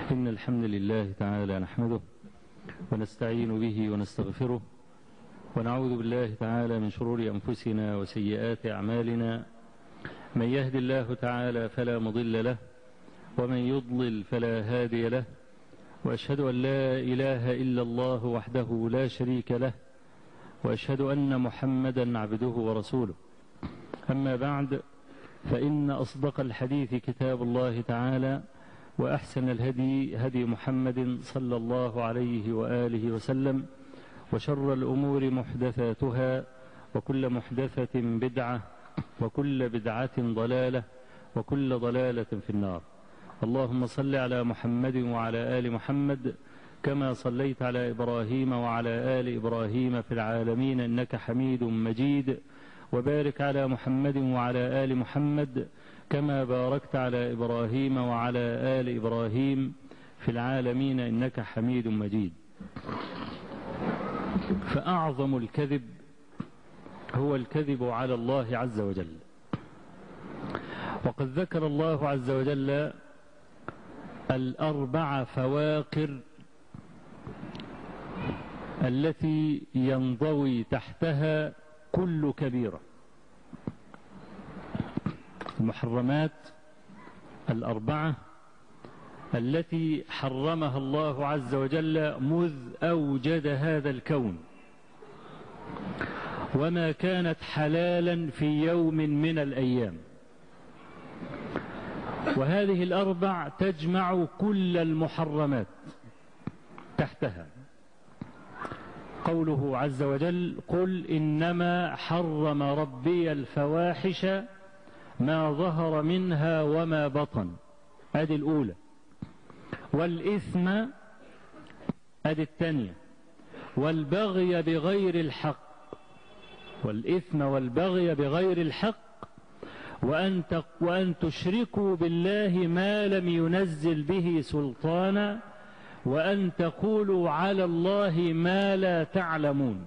إن الحمد لله تعالى نحمده ونستعين به ونستغفره ونعوذ بالله تعالى من شرور أنفسنا وسيئات أعمالنا من يهد الله تعالى فلا مضل له ومن يضلل فلا هادي له وأشهد أن لا إله إلا الله وحده لا شريك له وأشهد أن محمدا عبده ورسوله أما بعد فإن أصدق الحديث كتاب الله تعالى وأحسن الهدي هدي محمد صلى الله عليه وآله وسلم وشر الأمور محدثاتها وكل محدثة بدعة وكل بدعة ضلالة وكل ضلالة في النار اللهم صل على محمد وعلى آل محمد كما صليت على إبراهيم وعلى آل إبراهيم في العالمين إنك حميد مجيد وبارك على محمد وعلى آل محمد كما باركت على إبراهيم وعلى آل إبراهيم في العالمين إنك حميد مجيد فأعظم الكذب هو الكذب على الله عز وجل وقد ذكر الله عز وجل الأربع فواقر التي ينضوي تحتها كل كبيرة المحرمات الأربعة التي حرمها الله عز وجل مذ أوجد هذا الكون وما كانت حلالا في يوم من الأيام وهذه الأربع تجمع كل المحرمات تحتها قوله عز وجل قل إنما حرم ربي الفواحش ما ظهر منها وما بطن هذه الأولى والإثم هذه الثانية والبغي بغير الحق والإثم والبغي بغير الحق وأن, وأن تشركوا بالله ما لم ينزل به سلطانا وأن تقولوا على الله ما لا تعلمون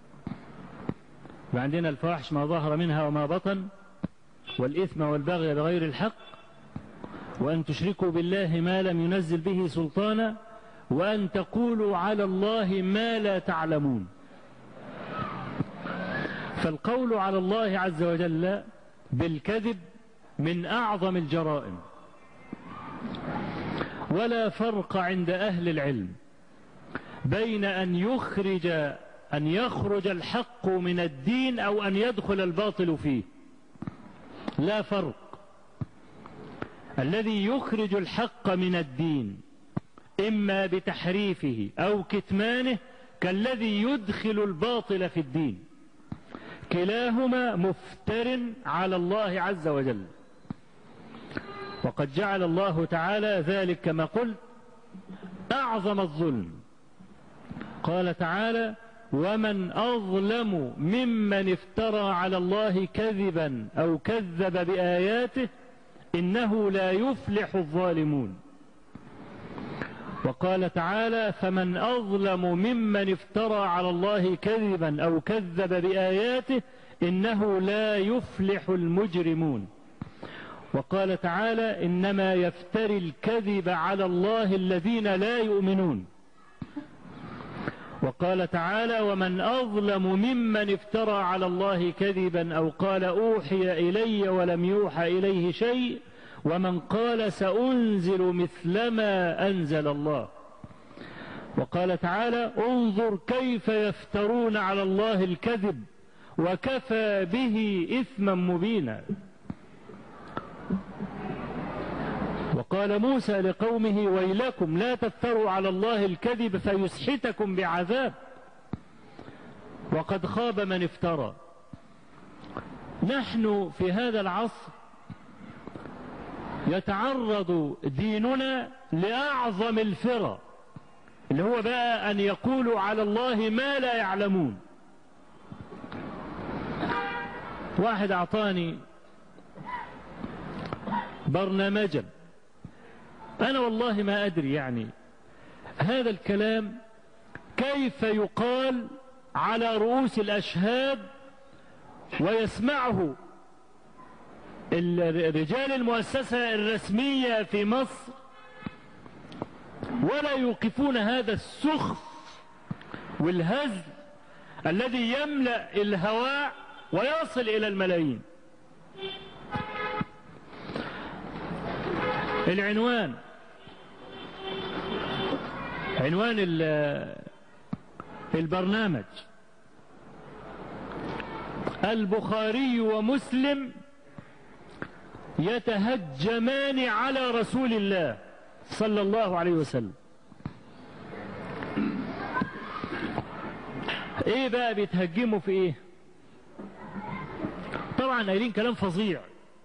وعندنا الفواحش ما ظهر منها وما بطن والإثم والبغي بغير الحق وأن تشركوا بالله ما لم ينزل به سلطانا وأن تقولوا على الله ما لا تعلمون فالقول على الله عز وجل بالكذب من أعظم الجرائم ولا فرق عند أهل العلم بين أن يخرج أن يخرج الحق من الدين أو أن يدخل الباطل فيه لا فرق الذي يخرج الحق من الدين إما بتحريفه أو كتمانه كالذي يدخل الباطل في الدين كلاهما مفتر على الله عز وجل وقد جعل الله تعالى ذلك كما قلت أعظم الظلم قال تعالى ومن أظلم ممن افترى على الله كذبا أو كذب بآياته إنه لا يفلح الظالمون وقال تعالى فمن أظلم ممن افترى على الله كذبا أو كذب بآياته إنه لا يفلح المجرمون وقال تعالى إنما يفتري الكذب على الله الذين لا يؤمنون وقال تعالى ومن أظلم ممن افترى على الله كذبا أو قال أوحي إلي ولم يوحى إليه شيء ومن قال سأنزل مثل ما أنزل الله وقال تعالى انظر كيف يفترون على الله الكذب وكفى به إثما مبينا وقال موسى لقومه ويلكم لا تفتروا على الله الكذب فيسحتكم بعذاب وقد خاب من افترى نحن في هذا العصر يتعرض ديننا لأعظم الفرى اللي هو بقى أن يقولوا على الله ما لا يعلمون واحد أعطاني برنامجا أنا والله ما أدري يعني هذا الكلام كيف يقال على رؤوس الأشهاد ويسمعه رجال المؤسسة الرسمية في مصر ولا يوقفون هذا السخف والهزل الذي يملأ الهواء ويصل إلى الملايين العنوان عنوان البرنامج البخاري ومسلم يتهجمان على رسول الله صلى الله عليه وسلم ايه بقى بيتهجموا في ايه طبعا قايلين كلام فظيع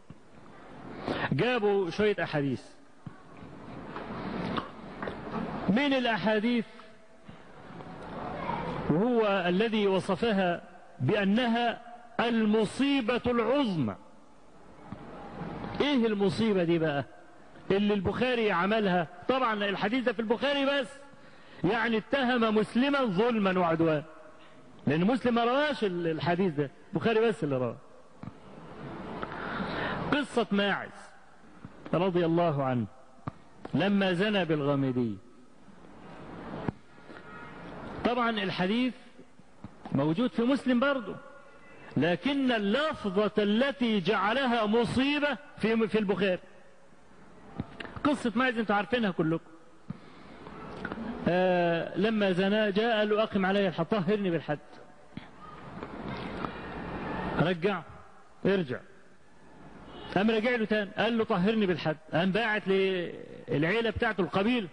جابوا شوية احاديث من الاحاديث وهو الذي وصفها بانها المصيبة العظمى ايه المصيبة دي بقى اللي البخاري عملها طبعا الحديث ده في البخاري بس يعني اتهم مسلما ظلما وعدوان لان مسلم ما رواش الحديث ده البخاري بس اللي رواه قصة ماعز رضي الله عنه لما زنى بالغامدي طبعا الحديث موجود في مسلم برضه لكن اللفظة التي جعلها مصيبة في في البخاري قصة ماعز انتوا عارفينها كلكم آه لما زنى جاء قال له أقم علي الحد طهرني بالحد رجع ارجع قام رجع له تاني قال له طهرني بالحد قام باعت للعيلة بتاعته القبيلة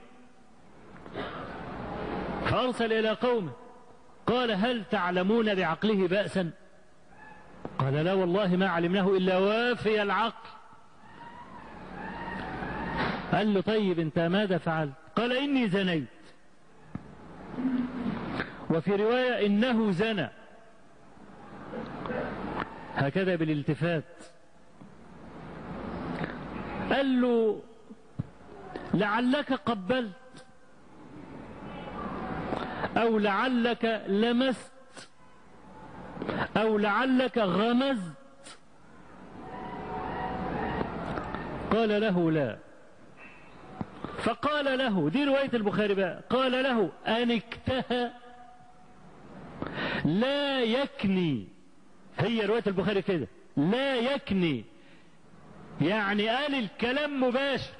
فأرسل إلى قومه قال هل تعلمون بعقله بأسا قال لا والله ما علمناه إلا وافي العقل قال له طيب انت ماذا فعلت قال إني زنيت وفي رواية إنه زنى هكذا بالالتفات قال له لعلك قبلت أو لعلك لمست أو لعلك غمزت قال له لا فقال له دي رواية البخاري بقى قال له أن اكتهى لا يكني هي رواية البخاري كده لا يكني يعني قال الكلام مباشر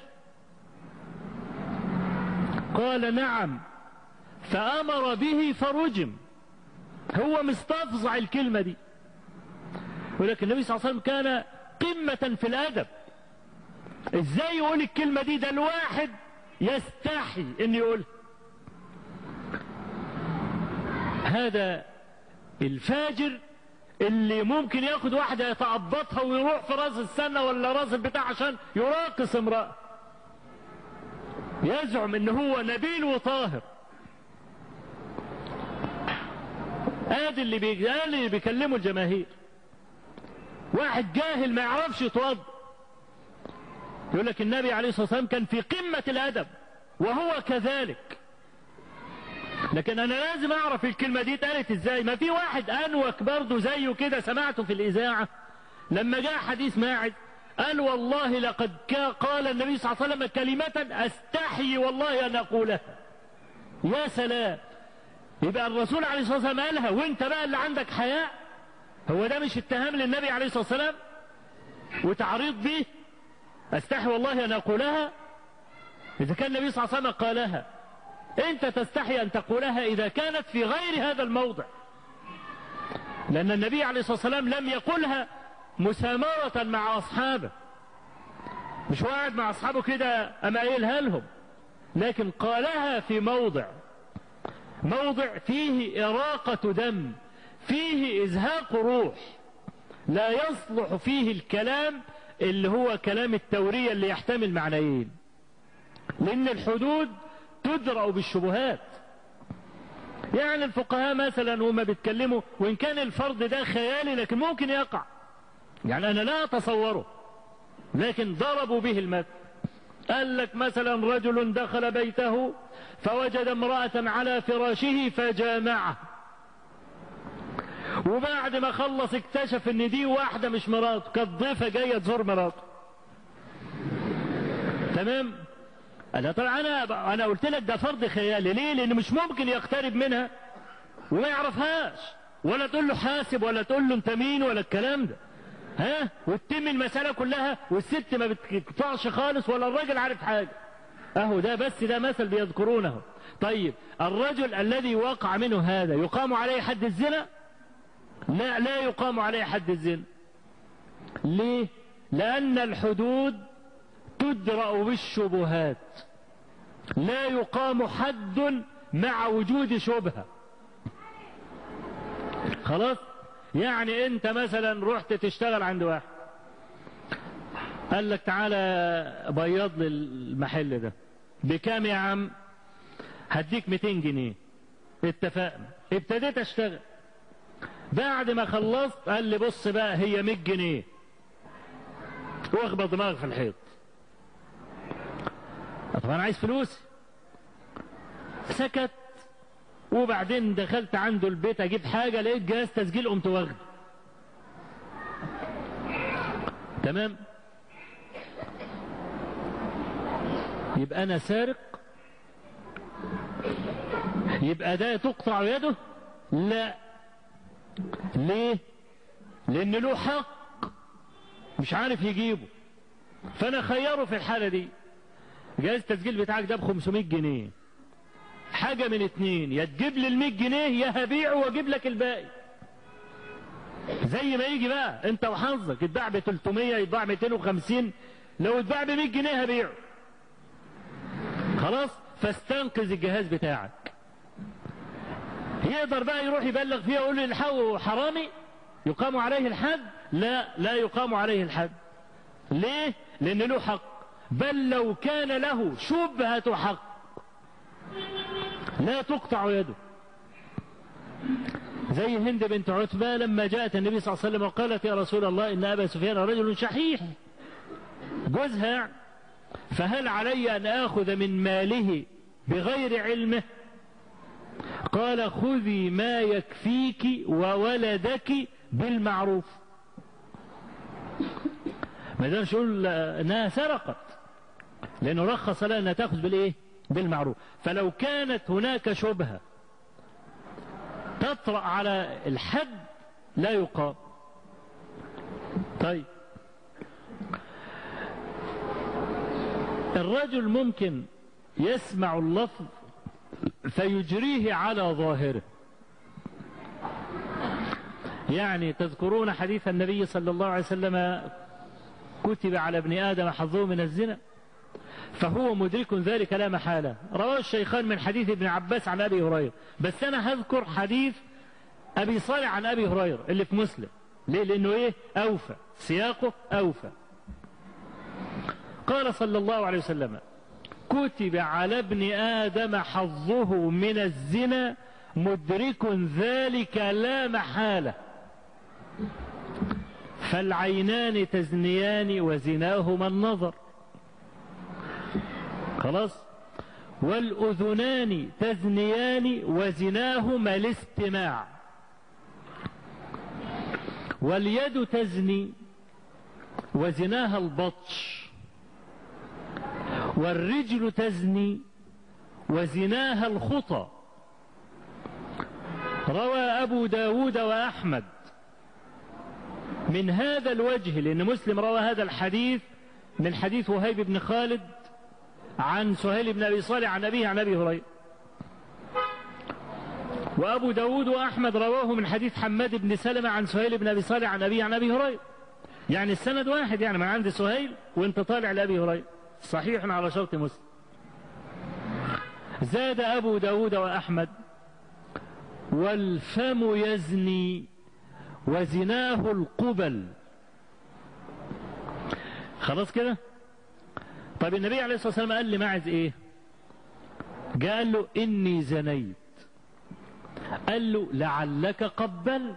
قال نعم فأمر به فرجم هو مستفزع الكلمة دي ولكن النبي صلى الله عليه وسلم كان قمة في الأدب ازاي يقول الكلمة دي ده الواحد يستحي ان يقول هذا الفاجر اللي ممكن ياخد واحدة يتعبطها ويروح في راس السنة ولا راس البتاع عشان يراقص امرأة يزعم ان هو نبيل وطاهر ادي اللي بي... ادي اللي بيكلموا الجماهير واحد جاهل ما يعرفش يتوضا يقول لك النبي عليه الصلاه والسلام كان في قمه الادب وهو كذلك لكن انا لازم اعرف الكلمه دي اتقالت ازاي ما في واحد انوك برضه زيه كده سمعته في الاذاعه لما جاء حديث ماعز قال والله لقد قال النبي صلى الله عليه وسلم كلمة استحي والله ان اقولها يا سلام يبقى الرسول عليه الصلاة والسلام قالها وانت بقى اللي عندك حياء هو ده مش اتهام للنبي عليه الصلاة والسلام وتعريض به استحي والله ان اقولها اذا كان النبي صلى الله عليه وسلم قالها انت تستحي ان تقولها اذا كانت في غير هذا الموضع لان النبي عليه الصلاة والسلام لم يقلها مسامرة مع اصحابه مش قاعد مع اصحابه كده اما قايلها لهم لكن قالها في موضع موضع فيه إراقة دم فيه إزهاق روح لا يصلح فيه الكلام اللي هو كلام التورية اللي يحتمل معنيين لأن الحدود تدرأ بالشبهات يعني الفقهاء مثلا هما بيتكلموا وإن كان الفرض ده خيالي لكن ممكن يقع يعني أنا لا أتصوره لكن ضربوا به المثل قال لك مثلا رجل دخل بيته فوجد امرأة على فراشه فجامعه وبعد ما خلص اكتشف ان دي واحدة مش مراته كانت ضيفة جاية تزور مراته تمام انا طبعا انا انا قلت لك ده فرض خيالي ليه لان مش ممكن يقترب منها وما يعرفهاش ولا تقول له حاسب ولا تقول له انت مين ولا الكلام ده ها وتتم المسألة كلها والست ما بتقطعش خالص ولا الراجل عارف حاجة اهو ده بس ده مثل بيذكرونه طيب الرجل الذي وقع منه هذا يقام عليه حد الزنا لا لا يقام عليه حد الزنا ليه لأن الحدود تدرأ بالشبهات لا يقام حد مع وجود شبهة خلاص يعني انت مثلا رحت تشتغل عند واحد قال لك تعالى بيض لي المحل ده بكام يا عم هديك 200 جنيه اتفقنا ابتديت اشتغل بعد ما خلصت قال لي بص بقى هي 100 جنيه واخبط دماغك في الحيط طب انا عايز فلوس سكت وبعدين دخلت عنده البيت اجيب حاجة لقيت جهاز تسجيل قمت واخده تمام يبقى انا سارق يبقى ده تقطع يده لا ليه لان له حق مش عارف يجيبه فانا خيره في الحالة دي جهاز التسجيل بتاعك ده ب 500 جنيه حاجة من اتنين يا تجيب لي ال 100 جنيه يا هبيعه واجيب لك الباقي زي ما يجي بقى انت وحظك يتباع ب 300 يتباع 250 لو اتباع ب 100 جنيه هبيعه خلاص فاستنقذ الجهاز بتاعك يقدر بقى يروح يبلغ فيها يقول له الحقوا حرامي يقام عليه الحد لا لا يقام عليه الحد ليه لان له حق بل لو كان له شبهة حق لا تقطع يده زي هند بنت عتبة لما جاءت النبي صلى الله عليه وسلم وقالت يا رسول الله إن أبا سفيان رجل شحيح جوزها فهل علي أن آخذ من ماله بغير علمه قال خذي ما يكفيك وولدك بالمعروف ما دامش يقول انها سرقت لانه رخص لها انها تاخذ بالايه بالمعروف فلو كانت هناك شبهه تطرا على الحد لا يقام طيب الرجل ممكن يسمع اللفظ فيجريه على ظاهره يعني تذكرون حديث النبي صلى الله عليه وسلم كتب على ابن آدم حظه من الزنا فهو مدرك ذلك لا محالة رواه الشيخان من حديث ابن عباس عن أبي هريرة بس أنا هذكر حديث أبي صالح عن أبي هريرة اللي في مسلم ليه لأنه إيه أوفى سياقه أوفى قال صلى الله عليه وسلم كتب على ابن آدم حظه من الزنا مدرك ذلك لا محالة فالعينان تزنيان وزناهما النظر خلاص والأذنان تزنيان وزناهما الاستماع واليد تزني وزناها البطش والرجل تزني وزناها الخطى روى أبو داود وأحمد من هذا الوجه لأن مسلم روى هذا الحديث من حديث وهيب بن خالد عن سهيل بن أبي صالح عن أبيه عن أبي هريرة وأبو داود وأحمد رواه من حديث حماد بن سلمة عن سهيل بن أبي صالح عن أبيه عن أبي هريرة يعني السند واحد يعني من عند سهيل وانت طالع لأبي هريرة صحيح على شرط مسلم زاد أبو داود وأحمد والفم يزني وزناه القبل خلاص كده طيب النبي عليه الصلاة والسلام قال لماعز ايه قال له اني زنيت قال له لعلك قبلت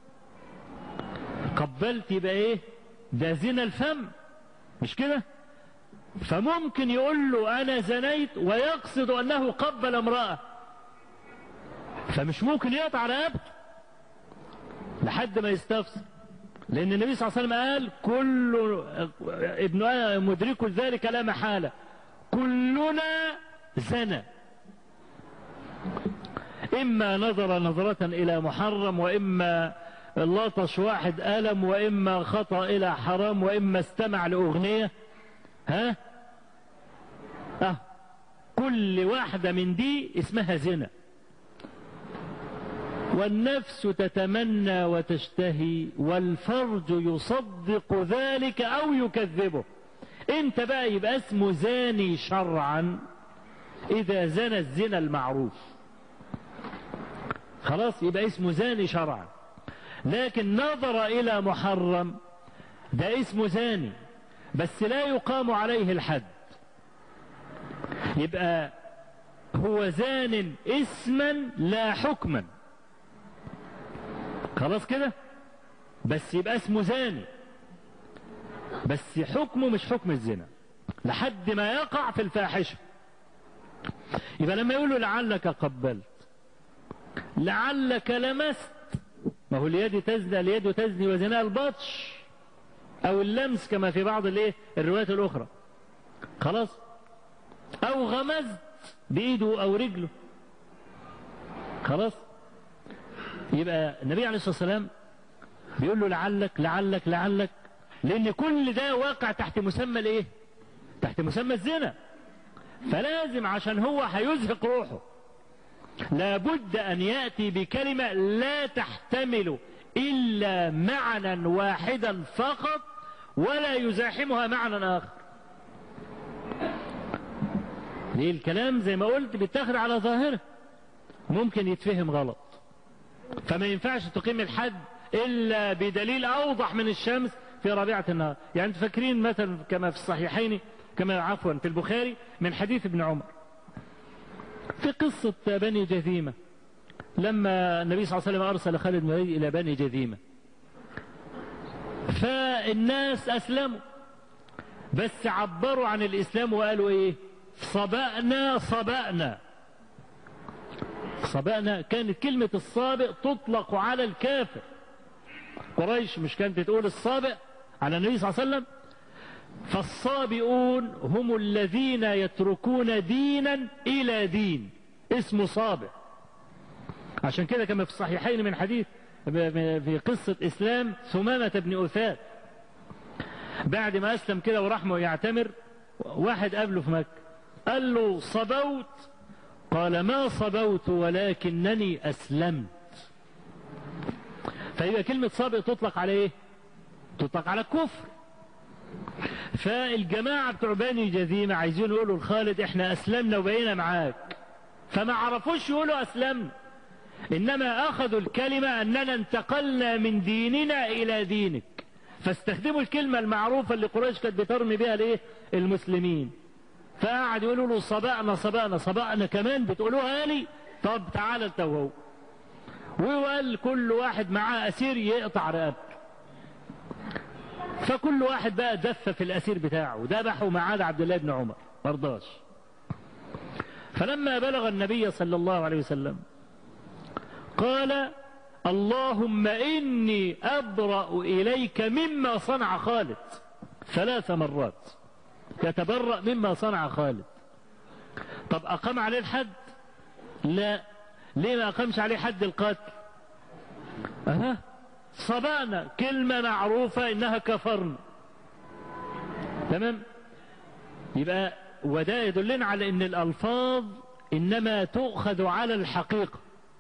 قبلت يبقى ايه ده زنا الفم مش كده فممكن يقول له انا زنيت ويقصد انه قبل امرأة فمش ممكن يقطع رقبته لحد ما يستفسر لأن النبي صلى الله عليه وسلم قال كل ابن مدرك ذلك لا محالة كلنا زنى إما نظر نظرة إلى محرم وإما لطش واحد ألم وإما خطأ إلى حرام وإما استمع لأغنية ها أه كل واحدة من دي اسمها زنا والنفس تتمنى وتشتهي والفرج يصدق ذلك أو يكذبه انت بقى يبقى اسمه زاني شرعا إذا زنى الزنا المعروف خلاص يبقى اسمه زاني شرعا لكن نظر إلى محرم ده اسمه زاني بس لا يقام عليه الحد يبقى هو زان اسما لا حكما خلاص كده بس يبقى اسمه زاني بس حكمه مش حكم الزنا لحد ما يقع في الفاحشة يبقى لما يقول له لعلك قبلت لعلك لمست ما هو اليد تزنى اليد تزني وزناها البطش او اللمس كما في بعض الايه الروايات الاخرى خلاص او غمزت بايده او رجله خلاص يبقى النبي عليه الصلاه والسلام بيقول له لعلك لعلك لعلك لان كل ده واقع تحت مسمى الايه تحت مسمى الزنا فلازم عشان هو هيزهق روحه لابد ان ياتي بكلمه لا تحتمل الا معنى واحدا فقط ولا يزاحمها معنى اخر ليه الكلام زي ما قلت بيتاخد على ظاهره ممكن يتفهم غلط فما ينفعش تقيم الحد الا بدليل اوضح من الشمس في رابعه النهار يعني انتوا فاكرين مثلا كما في الصحيحين كما عفوا في البخاري من حديث ابن عمر في قصة بني جذيمة لما النبي صلى الله عليه وسلم أرسل خالد بن الوليد إلى بني جذيمة فالناس أسلموا بس عبروا عن الإسلام وقالوا إيه صبأنا صبأنا صبأنا كانت كلمة الصابئ تطلق على الكافر قريش مش كانت تقول الصابئ على النبي صلى الله عليه وسلم فالصابئون هم الذين يتركون دينا إلى دين اسمه صابئ عشان كده كما في الصحيحين من حديث في قصة إسلام ثمامة بن أثاد بعد ما أسلم كده وراح يعتمر واحد قابله في مكة قال له صبوت قال ما صبوت ولكنني أسلمت فيبقى كلمة صابئ تطلق على إيه؟ تطلق على الكفر فالجماعة بتوع بني جذيمة عايزين يقولوا لخالد احنا اسلمنا وبقينا معاك فما عرفوش يقولوا اسلمنا انما اخذوا الكلمة اننا انتقلنا من ديننا الى دينك فاستخدموا الكلمة المعروفة اللي قريش كانت بترمي بها ليه المسلمين فقعد يقولوا له صبأنا صبأنا صبأنا كمان بتقولوها لي طب تعال انت وهو وقال كل واحد معاه اسير يقطع رقبته فكل واحد بقى دف في الاسير بتاعه ذبحه ما عدا عبد الله بن عمر مرضاش فلما بلغ النبي صلى الله عليه وسلم قال اللهم اني ابرا اليك مما صنع خالد ثلاث مرات يتبرأ مما صنع خالد طب اقام عليه الحد لا ليه ما اقامش عليه حد القتل أه؟ صبانا كلمة معروفة إنها كفرن تمام يبقى وده يدلنا على إن الألفاظ إنما تؤخذ على الحقيقة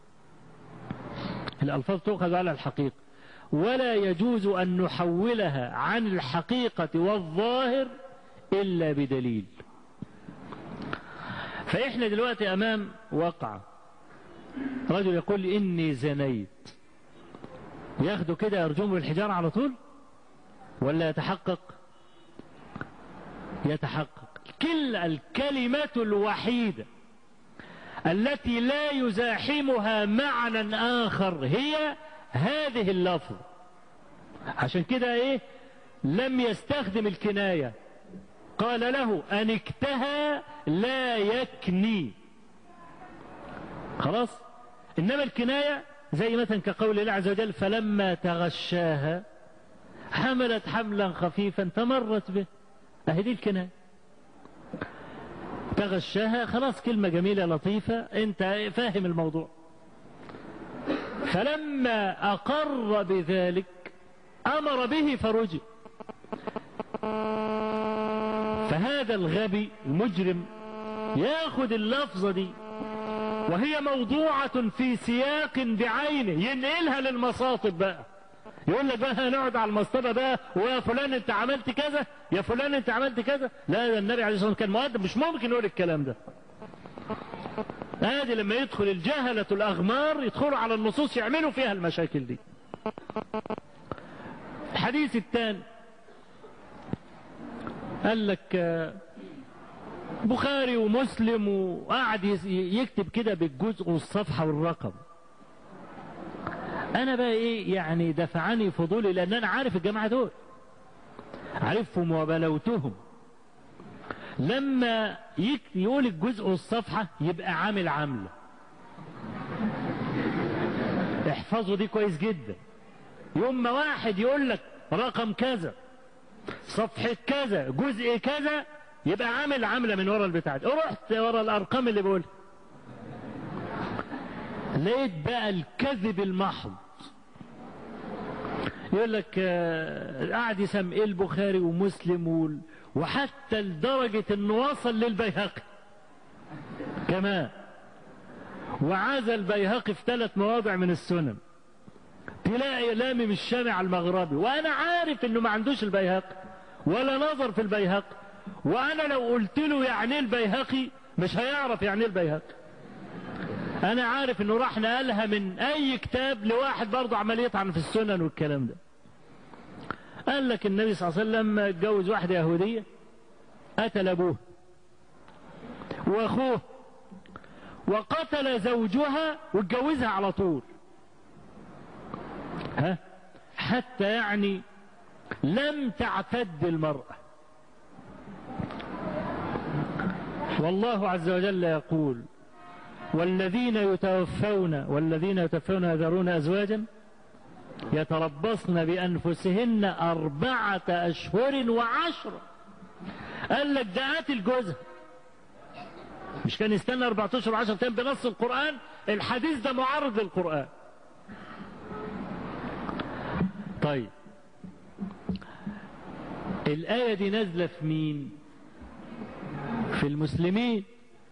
الألفاظ تؤخذ على الحقيقة ولا يجوز أن نحولها عن الحقيقة والظاهر إلا بدليل فإحنا دلوقتي أمام واقعة رجل يقول إني زنيت ياخدوا كده يرجموا بالحجارة على طول ولا يتحقق يتحقق كل الكلمة الوحيدة التي لا يزاحمها معنى آخر هي هذه اللفظ عشان كده ايه لم يستخدم الكناية قال له أنكتها لا يكني خلاص إنما الكناية زي مثلا كقول الله عز وجل فلما تغشاها حملت حملا خفيفا فمرت به اهي دي الكناية تغشاها خلاص كلمة جميلة لطيفة انت فاهم الموضوع فلما أقر بذلك أمر به فرجع فهذا الغبي المجرم ياخد اللفظة دي وهي موضوعة في سياق بعينه ينقلها للمصاطب بقى يقول لك بقى هنقعد على المصطبة بقى ويا فلان انت عملت كذا يا فلان انت عملت كذا لا ده النبي عليه الصلاة والسلام كان مؤدب مش ممكن يقول الكلام ده ادي لما يدخل الجهلة الاغمار يدخلوا على النصوص يعملوا فيها المشاكل دي الحديث الثاني قال لك بخاري ومسلم وقعد يكتب كده بالجزء والصفحة والرقم انا بقى ايه يعني دفعني فضولي لان انا عارف الجماعة دول عارفهم وبلوتهم لما يقول الجزء والصفحة يبقى عامل عاملة احفظوا دي كويس جدا يوم ما واحد يقول لك رقم كذا صفحة كذا جزء كذا يبقى عامل عاملة من ورا البتاع دي رحت ورا الارقام اللي بقولها لقيت بقى الكذب المحض يقول لك قاعد يسمي البخاري ومسلم وحتى لدرجة انه وصل للبيهقي كمان وعزى البيهقي في ثلاث مواضع من السنن تلاقي لامم الشامع المغربي وانا عارف انه ما عندوش البيهقي ولا نظر في البيهقي وانا لو قلت له يعني البيهقي مش هيعرف يعني البيهقي انا عارف انه راح نقلها من اي كتاب لواحد برضه عمال يطعن في السنن والكلام ده قال لك النبي صلى الله عليه وسلم اتجوز واحدة يهودية قتل ابوه واخوه وقتل زوجها واتجوزها على طول ها حتى يعني لم تعتد المرأة والله عز وجل يقول والذين يتوفون والذين يتوفون يذرون أزواجا يتربصن بأنفسهن أربعة أشهر وعشرة قال لك ده قاتل جوزها مش كان يستنى 14 و10 ايام بنص القرآن الحديث ده معارض للقرآن طيب الآية دي نازلة في مين في المسلمين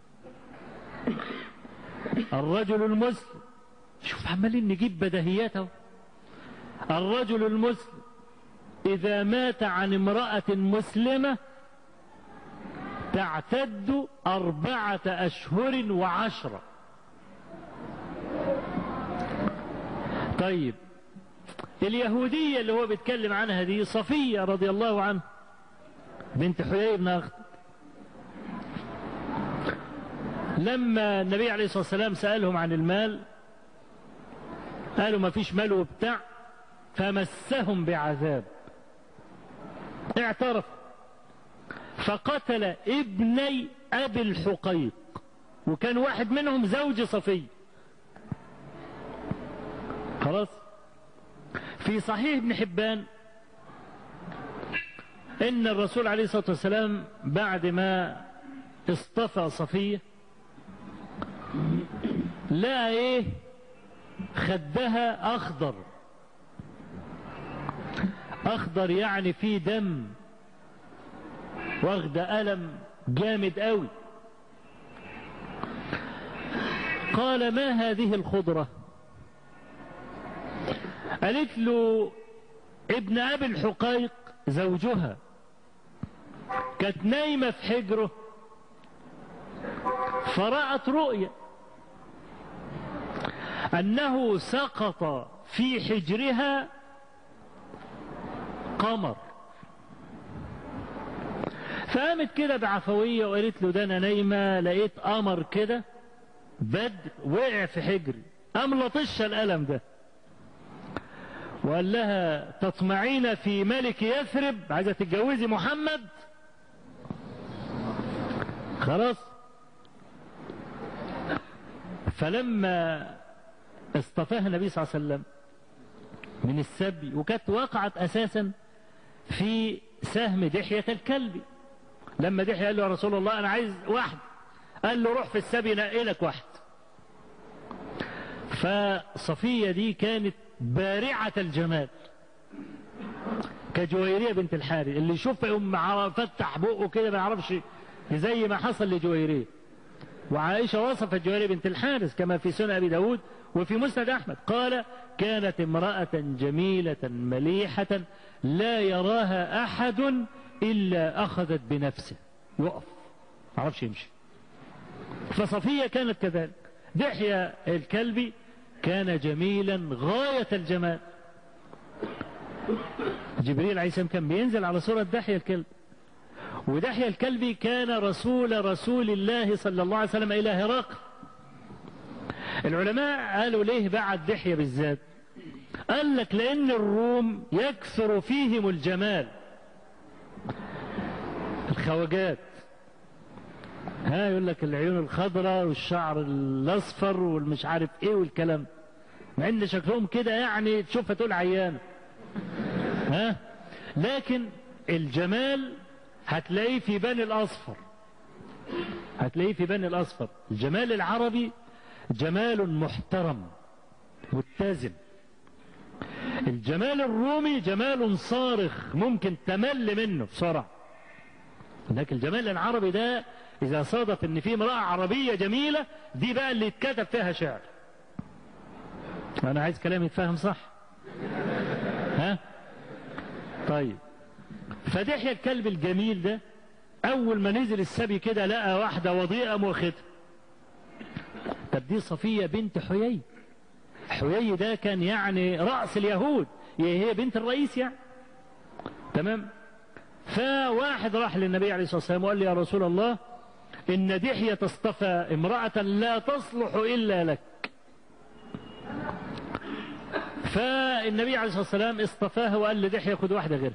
الرجل المسلم شوف عمالين نجيب بدهياته الرجل المسلم إذا مات عن امرأة مسلمة تعتد أربعة أشهر وعشرة طيب اليهودية اللي هو بيتكلم عنها دي صفية رضي الله عنها بنت حيي بن أخت لما النبي عليه الصلاة والسلام سألهم عن المال قالوا ما فيش مال وبتاع فمسهم بعذاب اعترف فقتل ابني أبي الحقيق وكان واحد منهم زوج صفي خلاص في صحيح ابن حبان ان الرسول عليه الصلاة والسلام بعد ما اصطفى صفية لا ايه خدها اخضر اخضر يعني فيه دم واخد ألم جامد قوي قال ما هذه الخضرة قالت له ابن أبي الحقيق زوجها كانت نايمة في حجره فرأت رؤيا أنه سقط في حجرها قمر فقامت كده بعفوية وقالت له ده أنا نايمة لقيت قمر كده بد وقع في حجري قام لطش الألم ده وقال لها تطمعين في ملك يثرب عايزة تتجوزي محمد خلاص فلما اصطفاها النبي صلى الله عليه وسلم من السبي وكانت وقعت اساسا في سهم دحية الكلب لما دحية قال له يا رسول الله انا عايز واحد قال له روح في السبي نقي لك واحد فصفية دي كانت بارعة الجمال كجويرية بنت الحارث اللي يشوف يقوم فتح بقه كده ما يعرفش زي ما حصل لجويرية وعائشة وصفت جويرية بنت الحارث كما في سنة أبي داود وفي مسند أحمد قال كانت امرأة جميلة مليحة لا يراها أحد إلا أخذت بنفسه يقف ما عرفش يمشي فصفية كانت كذلك دحية الكلبي كان جميلا غاية الجمال جبريل عليه السلام كان بينزل على صورة دحية الكلب ودحية الكلبي كان رسول رسول الله صلى الله عليه وسلم إلى هرقل العلماء قالوا ليه بعد دحية بالذات قال لك لأن الروم يكثر فيهم الجمال الخواجات ها يقول لك العيون الخضراء والشعر الاصفر والمش عارف ايه والكلام مع ان شكلهم كده يعني تشوفها تقول عيان ها لكن الجمال هتلاقيه في بني الاصفر هتلاقيه في بني الاصفر الجمال العربي جمال محترم متزن الجمال الرومي جمال صارخ ممكن تمل منه بسرعه لكن الجمال العربي ده إذا صادف إن في امرأة عربية جميلة دي بقى اللي اتكتب فيها شعر. أنا عايز كلامي يتفهم صح. ها؟ طيب. فدحية الكلب الجميل ده أول ما نزل السبي كده لقى واحدة وضيئة واخدها. طب دي صفية بنت حيي. حيي ده كان يعني رأس اليهود هي بنت الرئيس يعني. تمام؟ فواحد راح للنبي عليه الصلاة والسلام وقال لي يا رسول الله إن دحية اصطفى امرأة لا تصلح إلا لك فالنبي عليه الصلاة والسلام اصطفاها وقال لدحية خد واحدة غيرها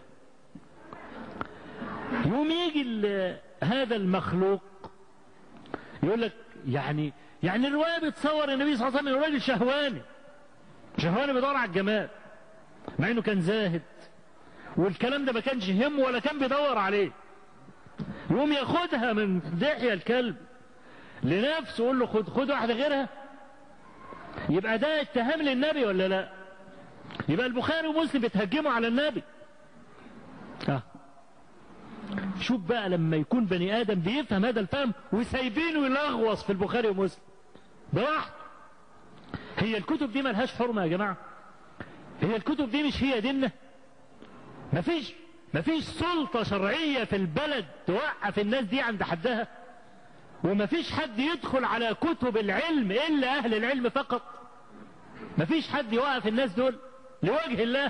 يوم يجي هذا المخلوق يقول لك يعني يعني الرواية بتصور النبي صلى الله عليه وسلم راجل شهواني شهواني بيدور على الجمال مع انه كان زاهد والكلام ده ما كانش يهمه ولا كان بيدور عليه يقوم ياخدها من دحية الكلب لنفسه يقول له خد خد واحدة غيرها يبقى ده اتهام للنبي ولا لا يبقى البخاري ومسلم بيتهجموا على النبي اه شوف بقى لما يكون بني ادم بيفهم هذا الفهم وسايبينه يلغوص في البخاري ومسلم ده واحد هي الكتب دي ملهاش حرمه يا جماعه هي الكتب دي مش هي ديننا مفيش مفيش سلطة شرعية في البلد توقف الناس دي عند حدها ومفيش حد يدخل على كتب العلم إلا أهل العلم فقط مفيش حد يوقف الناس دول لوجه الله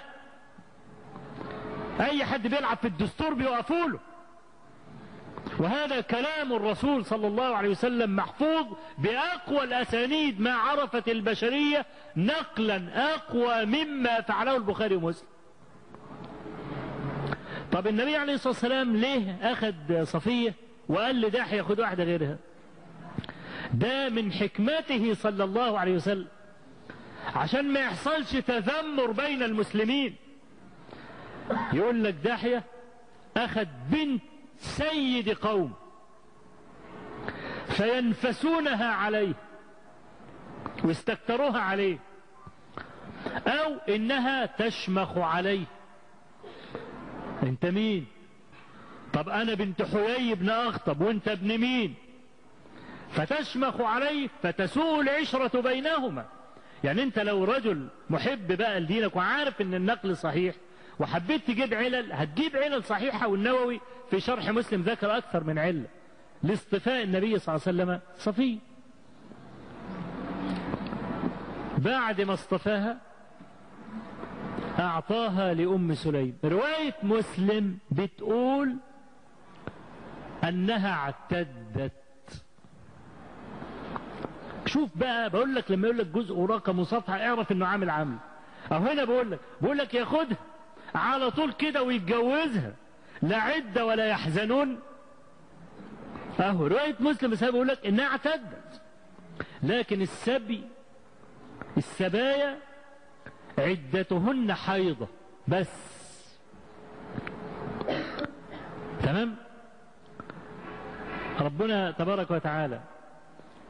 أي حد بيلعب في الدستور بيوقفوا له وهذا كلام الرسول صلى الله عليه وسلم محفوظ بأقوى الأسانيد ما عرفت البشرية نقلا أقوى مما فعله البخاري ومسلم طب النبي عليه الصلاة والسلام ليه أخذ صفية وقال لداحية خد واحدة غيرها ده من حكمته صلى الله عليه وسلم عشان ما يحصلش تذمر بين المسلمين يقول لك داحية أخذ بنت سيد قوم فينفسونها عليه واستكتروها عليه أو إنها تشمخ عليه انت مين طب انا بنت حيي بن اخطب وانت ابن مين فتشمخ عليه فتسوء العشرة بينهما يعني انت لو رجل محب بقى لدينك وعارف ان النقل صحيح وحبيت تجيب علل هتجيب علل صحيحة والنووي في شرح مسلم ذكر اكثر من علة لاصطفاء النبي صلى الله عليه وسلم صفي بعد ما اصطفاها أعطاها لأم سليم رواية مسلم بتقول أنها اعتدت شوف بقى بقول لك لما يقول لك جزء ورقم وصفحة اعرف انه عامل عمل أو هنا بقول لك بقول لك ياخدها على طول كده ويتجوزها لا عدة ولا يحزنون اهو رواية مسلم بس بقول لك انها اعتدت لكن السبي السبايا عدتهن حيضة بس تمام ربنا تبارك وتعالى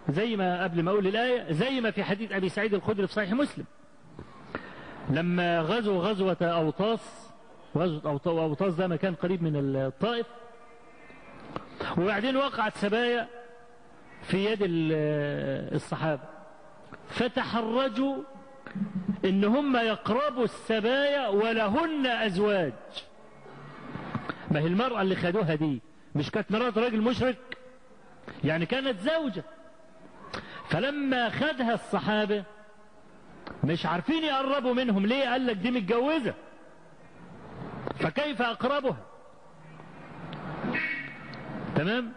زي ما قبل ما أقول الآية زي ما في حديث أبي سعيد الخدري في صحيح مسلم لما غزوا غزوة أوطاس غزوة أوطاس ده مكان قريب من الطائف وبعدين وقعت سبايا في يد الصحابة فتحرجوا ان هم يقربوا السبايا ولهن ازواج ما هي المرأة اللي خدوها دي مش كانت مرات راجل مشرك يعني كانت زوجة فلما خدها الصحابة مش عارفين يقربوا منهم ليه قال لك دي متجوزة فكيف أقربها تمام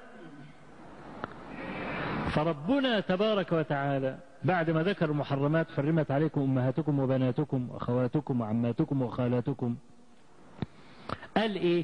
فربنا تبارك وتعالى بعد ما ذكر المحرمات حرمت عليكم أمهاتكم وبناتكم وأخواتكم وعماتكم وخالاتكم قال إيه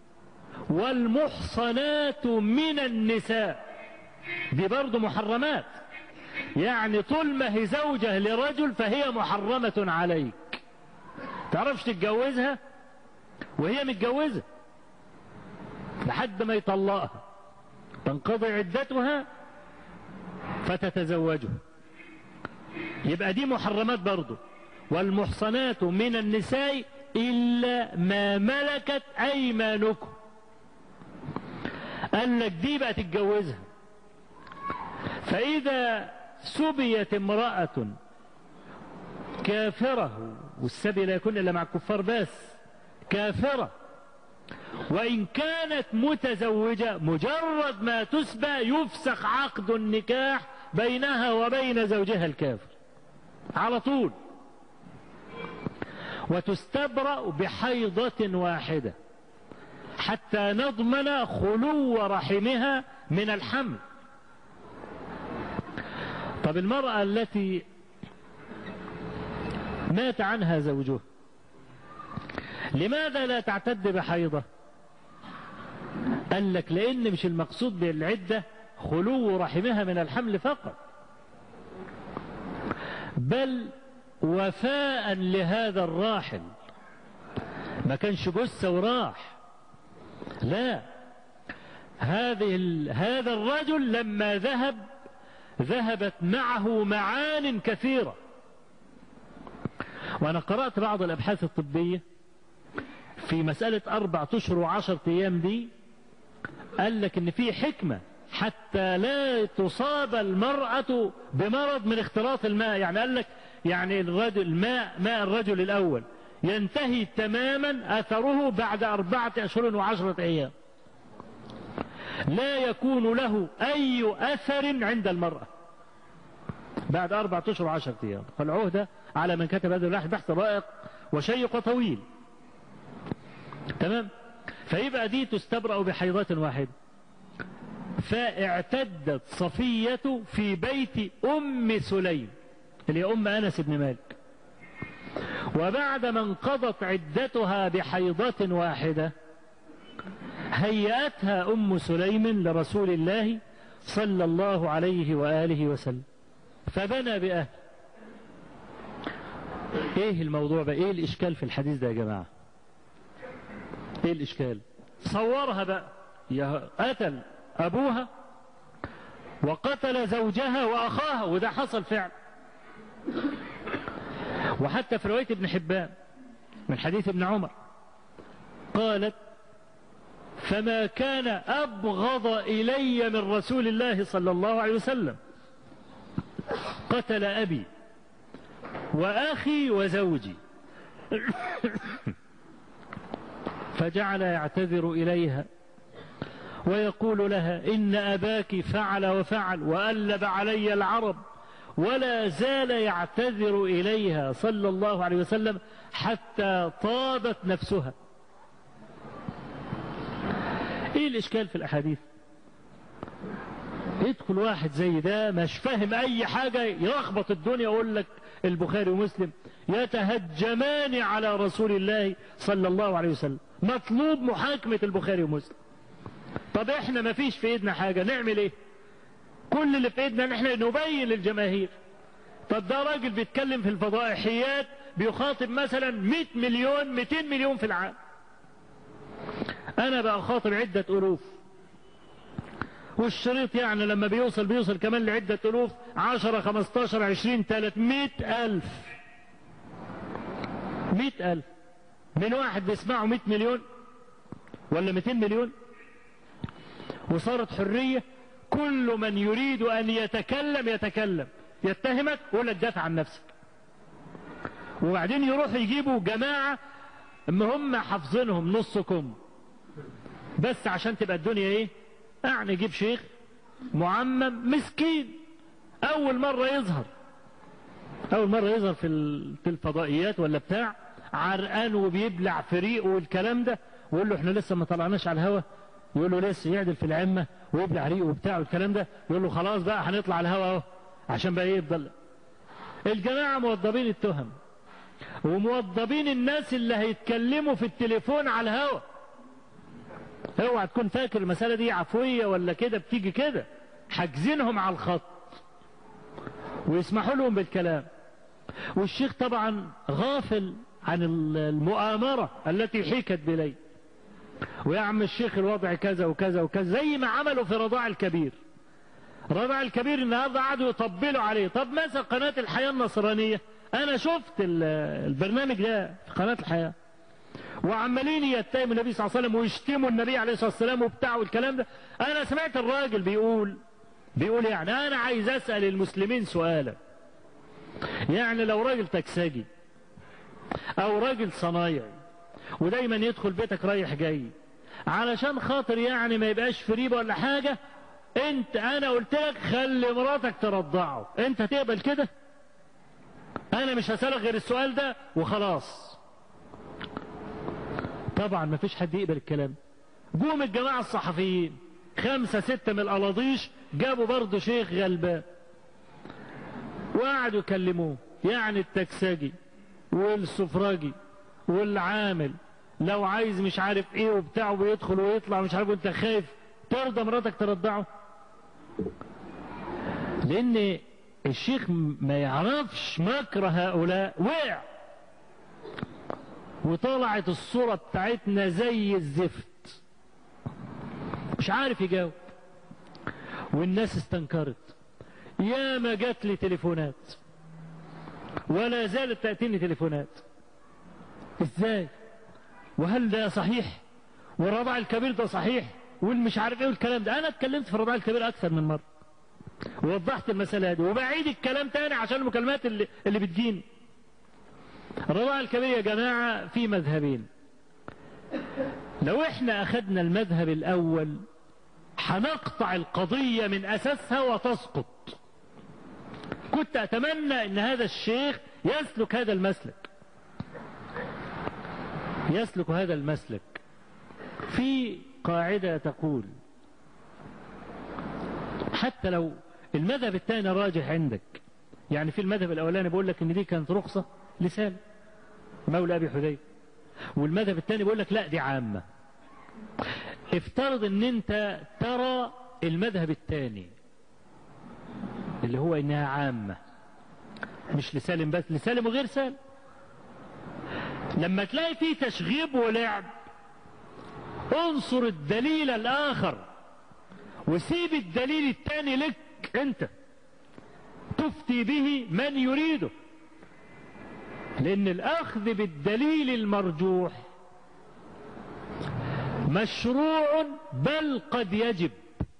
والمحصنات من النساء دي برضو محرمات يعني طول ما هي زوجة لرجل فهي محرمة عليك تعرفش تتجوزها وهي متجوزة لحد ما يطلقها تنقضي عدتها فتتزوجه يبقى دي محرمات برضه والمحصنات من النساء إلا ما ملكت أيمانكم قال لك دي بقى تتجوزها فإذا سبيت امرأة كافرة والسبي لا يكون إلا مع الكفار بس كافرة وإن كانت متزوجة مجرد ما تسبى يفسخ عقد النكاح بينها وبين زوجها الكافر على طول وتستبرأ بحيضة واحدة حتى نضمن خلو رحمها من الحمل طب المرأة التي مات عنها زوجها لماذا لا تعتد بحيضة قال لك لأن مش المقصود بالعدة خلو رحمها من الحمل فقط بل وفاء لهذا الراحل ما كانش جثة وراح لا هذه هذا الرجل لما ذهب ذهبت معه معان كثيرة وأنا قرأت بعض الأبحاث الطبية في مسألة أربعة أشهر وعشرة أيام دي قال لك إن في حكمة حتى لا تصاب المرأة بمرض من اختلاط الماء يعني قال لك يعني الرجل الماء ماء الرجل الأول ينتهي تماما أثره بعد أربعة أشهر وعشرة أيام لا يكون له أي أثر عند المرأة بعد أربعة أشهر وعشرة أيام فالعهدة على من كتب هذا البحث بحث رائق وشيق وطويل تمام فيبقى دي تستبرأ بحيضات واحدة فاعتدت صفية في بيت أم سليم اللي هي أم أنس بن مالك وبعد ما انقضت عدتها بحيضة واحدة هيأتها أم سليم لرسول الله صلى الله عليه وآله وسلم فبنى بأهل ايه الموضوع بقى ايه الاشكال في الحديث ده يا جماعة ايه الاشكال صورها بقى قتل ابوها وقتل زوجها واخاها وده حصل فعلا وحتى في رواية ابن حبان من حديث ابن عمر قالت فما كان أبغض إلي من رسول الله صلى الله عليه وسلم قتل أبي وأخي وزوجي فجعل يعتذر إليها ويقول لها إن أباك فعل وفعل وألب علي العرب ولا زال يعتذر إليها صلى الله عليه وسلم حتى طابت نفسها ايه الاشكال في الاحاديث يدخل واحد زي ده مش فاهم اي حاجة يلخبط الدنيا يقول لك البخاري ومسلم يتهجمان على رسول الله صلى الله عليه وسلم مطلوب محاكمة البخاري ومسلم طب احنا ما فيش في ايدنا حاجة نعمل ايه كل اللي في ايدنا ان احنا نبين للجماهير طب ده راجل بيتكلم في الفضائحيات بيخاطب مثلا 100 مليون 200 مليون في العام انا بقى خاطب عدة الوف والشريط يعني لما بيوصل بيوصل كمان لعدة ألوف عشرة خمستاشر عشرين تلات مئة ألف مئة ألف من واحد بيسمعه مئة مليون ولا مئتين مليون وصارت حرية كل من يريد أن يتكلم يتكلم يتهمك يقول لك دافع عن نفسك وبعدين يروحوا يجيبوا جماعة اما هم حافظينهم نصكم بس عشان تبقى الدنيا ايه يعني يجيب شيخ معمم مسكين اول مرة يظهر اول مرة يظهر في في الفضائيات ولا بتاع عرقان وبيبلع فريق والكلام ده ويقول له احنا لسه ما طلعناش على الهوا يقول له لسه يعدل في العمة ويبلع ريقه وبتاع والكلام ده يقول له خلاص بقى هنطلع على الهوا اهو عشان بقى ايه يفضل الجماعة موضبين التهم وموضبين الناس اللي هيتكلموا في التليفون على الهوا اوعى تكون فاكر المسألة دي عفوية ولا كده بتيجي كده حاجزينهم على الخط ويسمحوا لهم بالكلام والشيخ طبعا غافل عن المؤامرة التي حيكت بلي ويا عم الشيخ الوضع كذا وكذا وكذا زي ما عملوا في رضاع الكبير رضاع الكبير النهارده قعدوا يطبلوا عليه طب مثلا قناة الحياة النصرانية انا شفت البرنامج ده في قناة الحياة وعمالين يتهموا النبي صلى الله عليه وسلم ويشتموا النبي عليه الصلاة والسلام وبتاع والكلام ده انا سمعت الراجل بيقول بيقول يعني انا عايز اسأل المسلمين سؤالا يعني لو راجل تكساجي او راجل صنايعي ودايما يدخل بيتك رايح جاي علشان خاطر يعني ما يبقاش في ريبه ولا حاجة انت انا قلت لك خلي مراتك ترضعه انت تقبل كده انا مش هسألك غير السؤال ده وخلاص طبعا ما فيش حد يقبل الكلام قوم الجماعة الصحفيين خمسة ستة من الألاضيش جابوا برضه شيخ غلبان وقعدوا يكلموه يعني التكساجي والسفراجي والعامل لو عايز مش عارف ايه وبتاع ويدخل ويطلع مش عارف وانت خايف ترضى مراتك ترضعه لان الشيخ ما يعرفش مكر هؤلاء وقع وطلعت الصورة بتاعتنا زي الزفت مش عارف يجاوب والناس استنكرت يا ما جات لي تليفونات ولا زالت تأتيني تليفونات ازاي وهل ده صحيح والرضع الكبير ده صحيح والمش عارف ايه والكلام ده انا اتكلمت في الرضاع الكبير اكثر من مرة ووضحت المسألة دي وبعيد الكلام تاني عشان المكالمات اللي, اللي بتجيني الرضاع الكبير يا جماعة في مذهبين لو احنا اخدنا المذهب الاول هنقطع القضية من اساسها وتسقط كنت اتمنى ان هذا الشيخ يسلك هذا المسلك يسلك هذا المسلك في قاعدة تقول حتى لو المذهب الثاني راجح عندك يعني في المذهب الاولاني بقول لك ان دي كانت رخصة لسان مولى ابي حذيفه والمذهب الثاني بيقول لك لا دي عامة افترض ان انت ترى المذهب الثاني اللي هو انها عامة مش لسالم بس لسالم وغير سالم لما تلاقي فيه تشغيب ولعب انصر الدليل الاخر وسيب الدليل الثاني لك انت تفتي به من يريده لان الاخذ بالدليل المرجوح مشروع بل قد يجب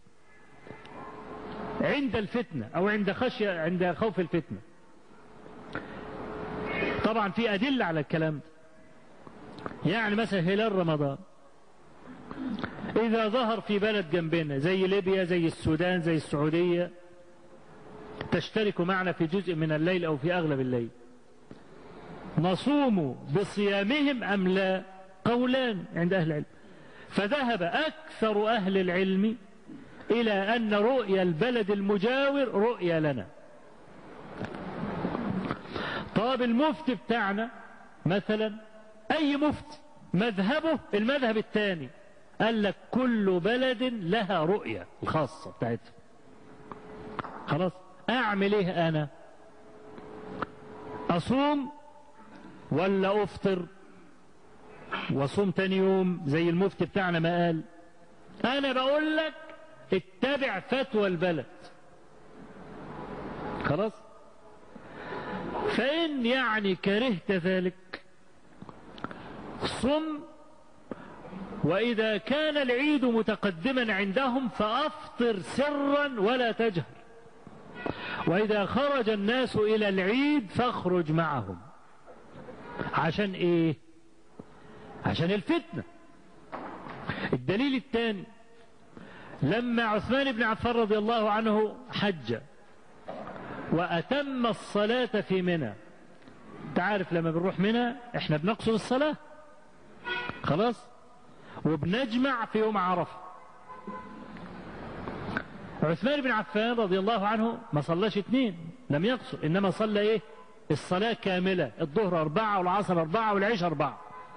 عند الفتنة او عند خشية عند خوف الفتنة طبعا في ادلة على الكلام ده يعني مثلا هلال رمضان اذا ظهر في بلد جنبنا زي ليبيا زي السودان زي السعودية تشترك معنا في جزء من الليل او في اغلب الليل نصوم بصيامهم ام لا قولان عند اهل العلم فذهب اكثر اهل العلم الى ان رؤيا البلد المجاور رؤيا لنا طب المفتي بتاعنا مثلا اي مفتي مذهبه المذهب الثاني قال لك كل بلد لها رؤية الخاصة بتاعتها خلاص اعمل ايه انا اصوم ولا افطر واصوم تاني يوم زي المفتي بتاعنا ما قال انا بقول لك اتبع فتوى البلد خلاص فإن يعني كرهت ذلك صم وإذا كان العيد متقدما عندهم فأفطر سرا ولا تجهر وإذا خرج الناس إلى العيد فاخرج معهم عشان إيه عشان الفتنة الدليل الثاني لما عثمان بن عفان رضي الله عنه حج وأتم الصلاة في منى تعرف لما بنروح منى احنا بنقصد الصلاة خلاص وبنجمع في يوم عرفة عثمان بن عفان رضي الله عنه ما صلاش اثنين لم يقصر انما صلى ايه الصلاة كاملة الظهر أربعة والعصر أربعة والعشاء أربعة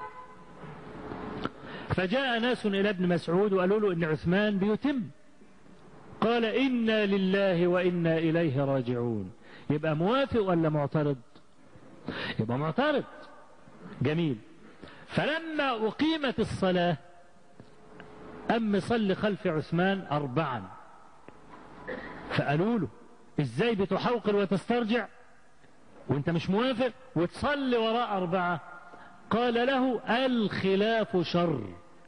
فجاء ناس إلى ابن مسعود وقالوا له إن عثمان بيتم قال إنا لله وإنا إليه راجعون يبقى موافق ولا معترض يبقى معترض جميل فلما أقيمت الصلاة أم صل خلف عثمان أربعا فقالوا له إزاي بتحوقر وتسترجع وانت مش موافق وتصلي وراء أربعة قال له الخلاف شر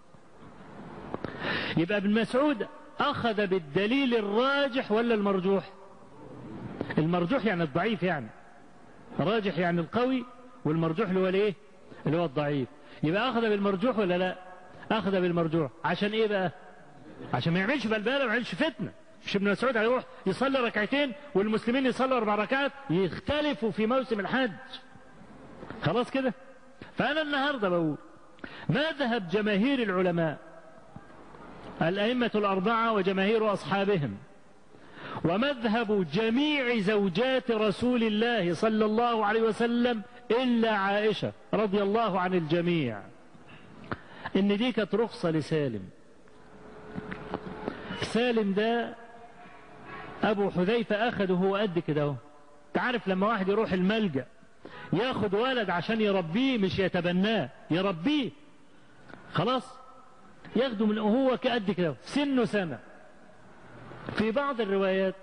يبقى ابن مسعود أخذ بالدليل الراجح ولا المرجوح المرجوح يعني الضعيف يعني راجح يعني القوي والمرجوح اللي هو الايه اللي هو الضعيف يبقى أخذ بالمرجوح ولا لا أخذ بالمرجوح عشان إيه بقى عشان ما يعملش بلبالة وما يعملش فتنة مش ابن مسعود هيروح يصلي ركعتين والمسلمين يصلوا أربع ركعات يختلفوا في موسم الحج خلاص كده فأنا النهاردة بقول مذهب جماهير العلماء الأئمة الأربعة وجماهير أصحابهم ومذهب جميع زوجات رسول الله صلى الله عليه وسلم إلا عائشة رضي الله عن الجميع إن دي كانت رخصة لسالم سالم ده أبو حذيفة أخده هو قد كده اهو تعرف لما واحد يروح الملجأ ياخد ولد عشان يربيه مش يتبناه يربيه خلاص ياخده من هو قد كده سنه سنة في بعض الروايات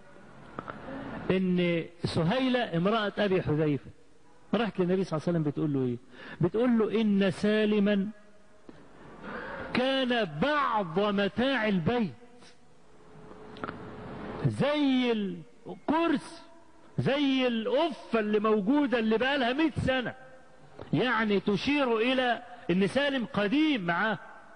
ان سهيلة امرأة ابي حذيفة راحت للنبي صلى الله عليه وسلم بتقول له ايه بتقول له ان سالما كان بعض متاع البيت زي الكرسي زي القفة اللي موجودة اللي بقى لها 100 سنة يعني تشير إلى إن سالم قديم معاه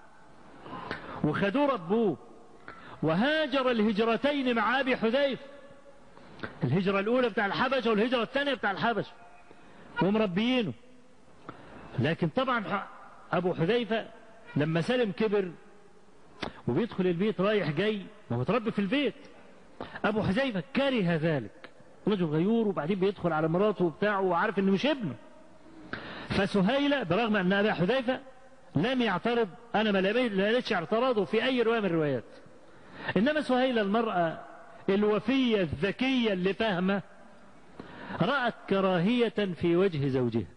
وخدوه ربوه وهاجر الهجرتين مع أبي حذيفة الهجرة الأولى بتاع الحبشة والهجرة الثانية بتاع الحبشة ومربيينه لكن طبعا أبو حذيفة لما سالم كبر وبيدخل البيت رايح جاي ما هو متربي في البيت أبو حذيفة كره ذلك رجل غيور وبعدين بيدخل على مراته وبتاعه وعارف انه مش ابنه فسهيلة برغم ان ابا حذيفة لم يعترض انا ما لقيتش اعتراضه في اي رواية من الروايات انما سهيلة المرأة الوفية الذكية اللي فاهمة رأت كراهية في وجه زوجها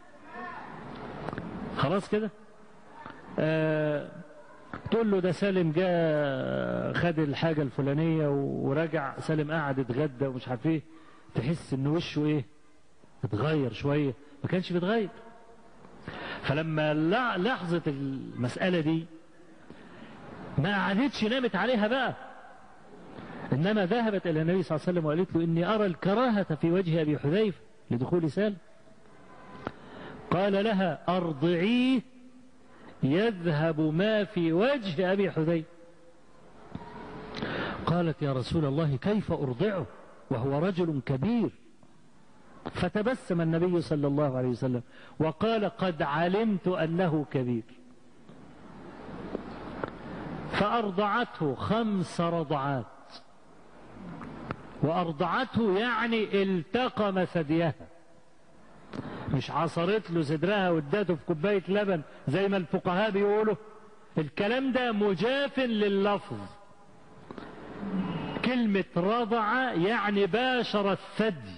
خلاص كده آه تقول له ده سالم جاء خد الحاجة الفلانية ورجع سالم قعد اتغدى ومش عارف ايه تحس ان وشه ايه اتغير شوية ما كانش بيتغير فلما لاحظت المسألة دي ما قعدتش نامت عليها بقى انما ذهبت الى النبي صلى الله عليه وسلم وقالت له اني ارى الكراهة في وجه ابي حذيفة لدخول سالم قال لها ارضعيه يذهب ما في وجه ابي حذيفة قالت يا رسول الله كيف ارضعه وهو رجل كبير فتبسم النبي صلى الله عليه وسلم وقال قد علمت انه كبير فارضعته خمس رضعات وارضعته يعني التقم ثديها مش عصرت له صدرها وادته في كوبايه لبن زي ما الفقهاء بيقولوا الكلام ده مجاف لللفظ كلمة رضع يعني باشر الثدي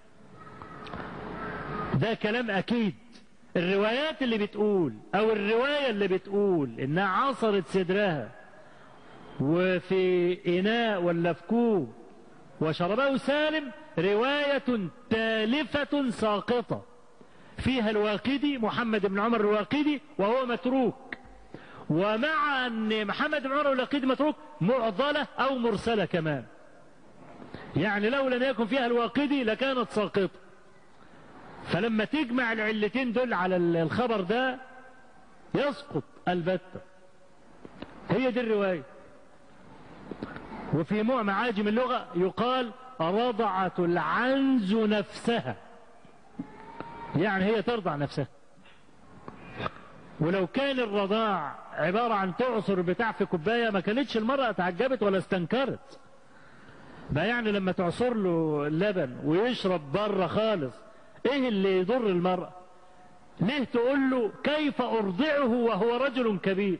ده كلام أكيد الروايات اللي بتقول أو الرواية اللي بتقول إنها عصرت صدرها وفي إناء ولا في كوب وشربه سالم رواية تالفة ساقطة فيها الواقدي محمد بن عمر الواقدي وهو متروك ومع أن محمد بن عمر الواقدي متروك معضلة أو مرسلة كمان يعني لو لم يكن فيها الواقدي لكانت ساقطة فلما تجمع العلتين دول على الخبر ده يسقط البتة هي دي الرواية وفي معاجم اللغة يقال رضعت العنز نفسها يعني هي ترضع نفسها ولو كان الرضاع عبارة عن تعصر بتاع في كوباية ما كانتش المرأة تعجبت ولا استنكرت بقى يعني لما تعصر له اللبن ويشرب بره خالص ايه اللي يضر المرأة ليه تقول له كيف ارضعه وهو رجل كبير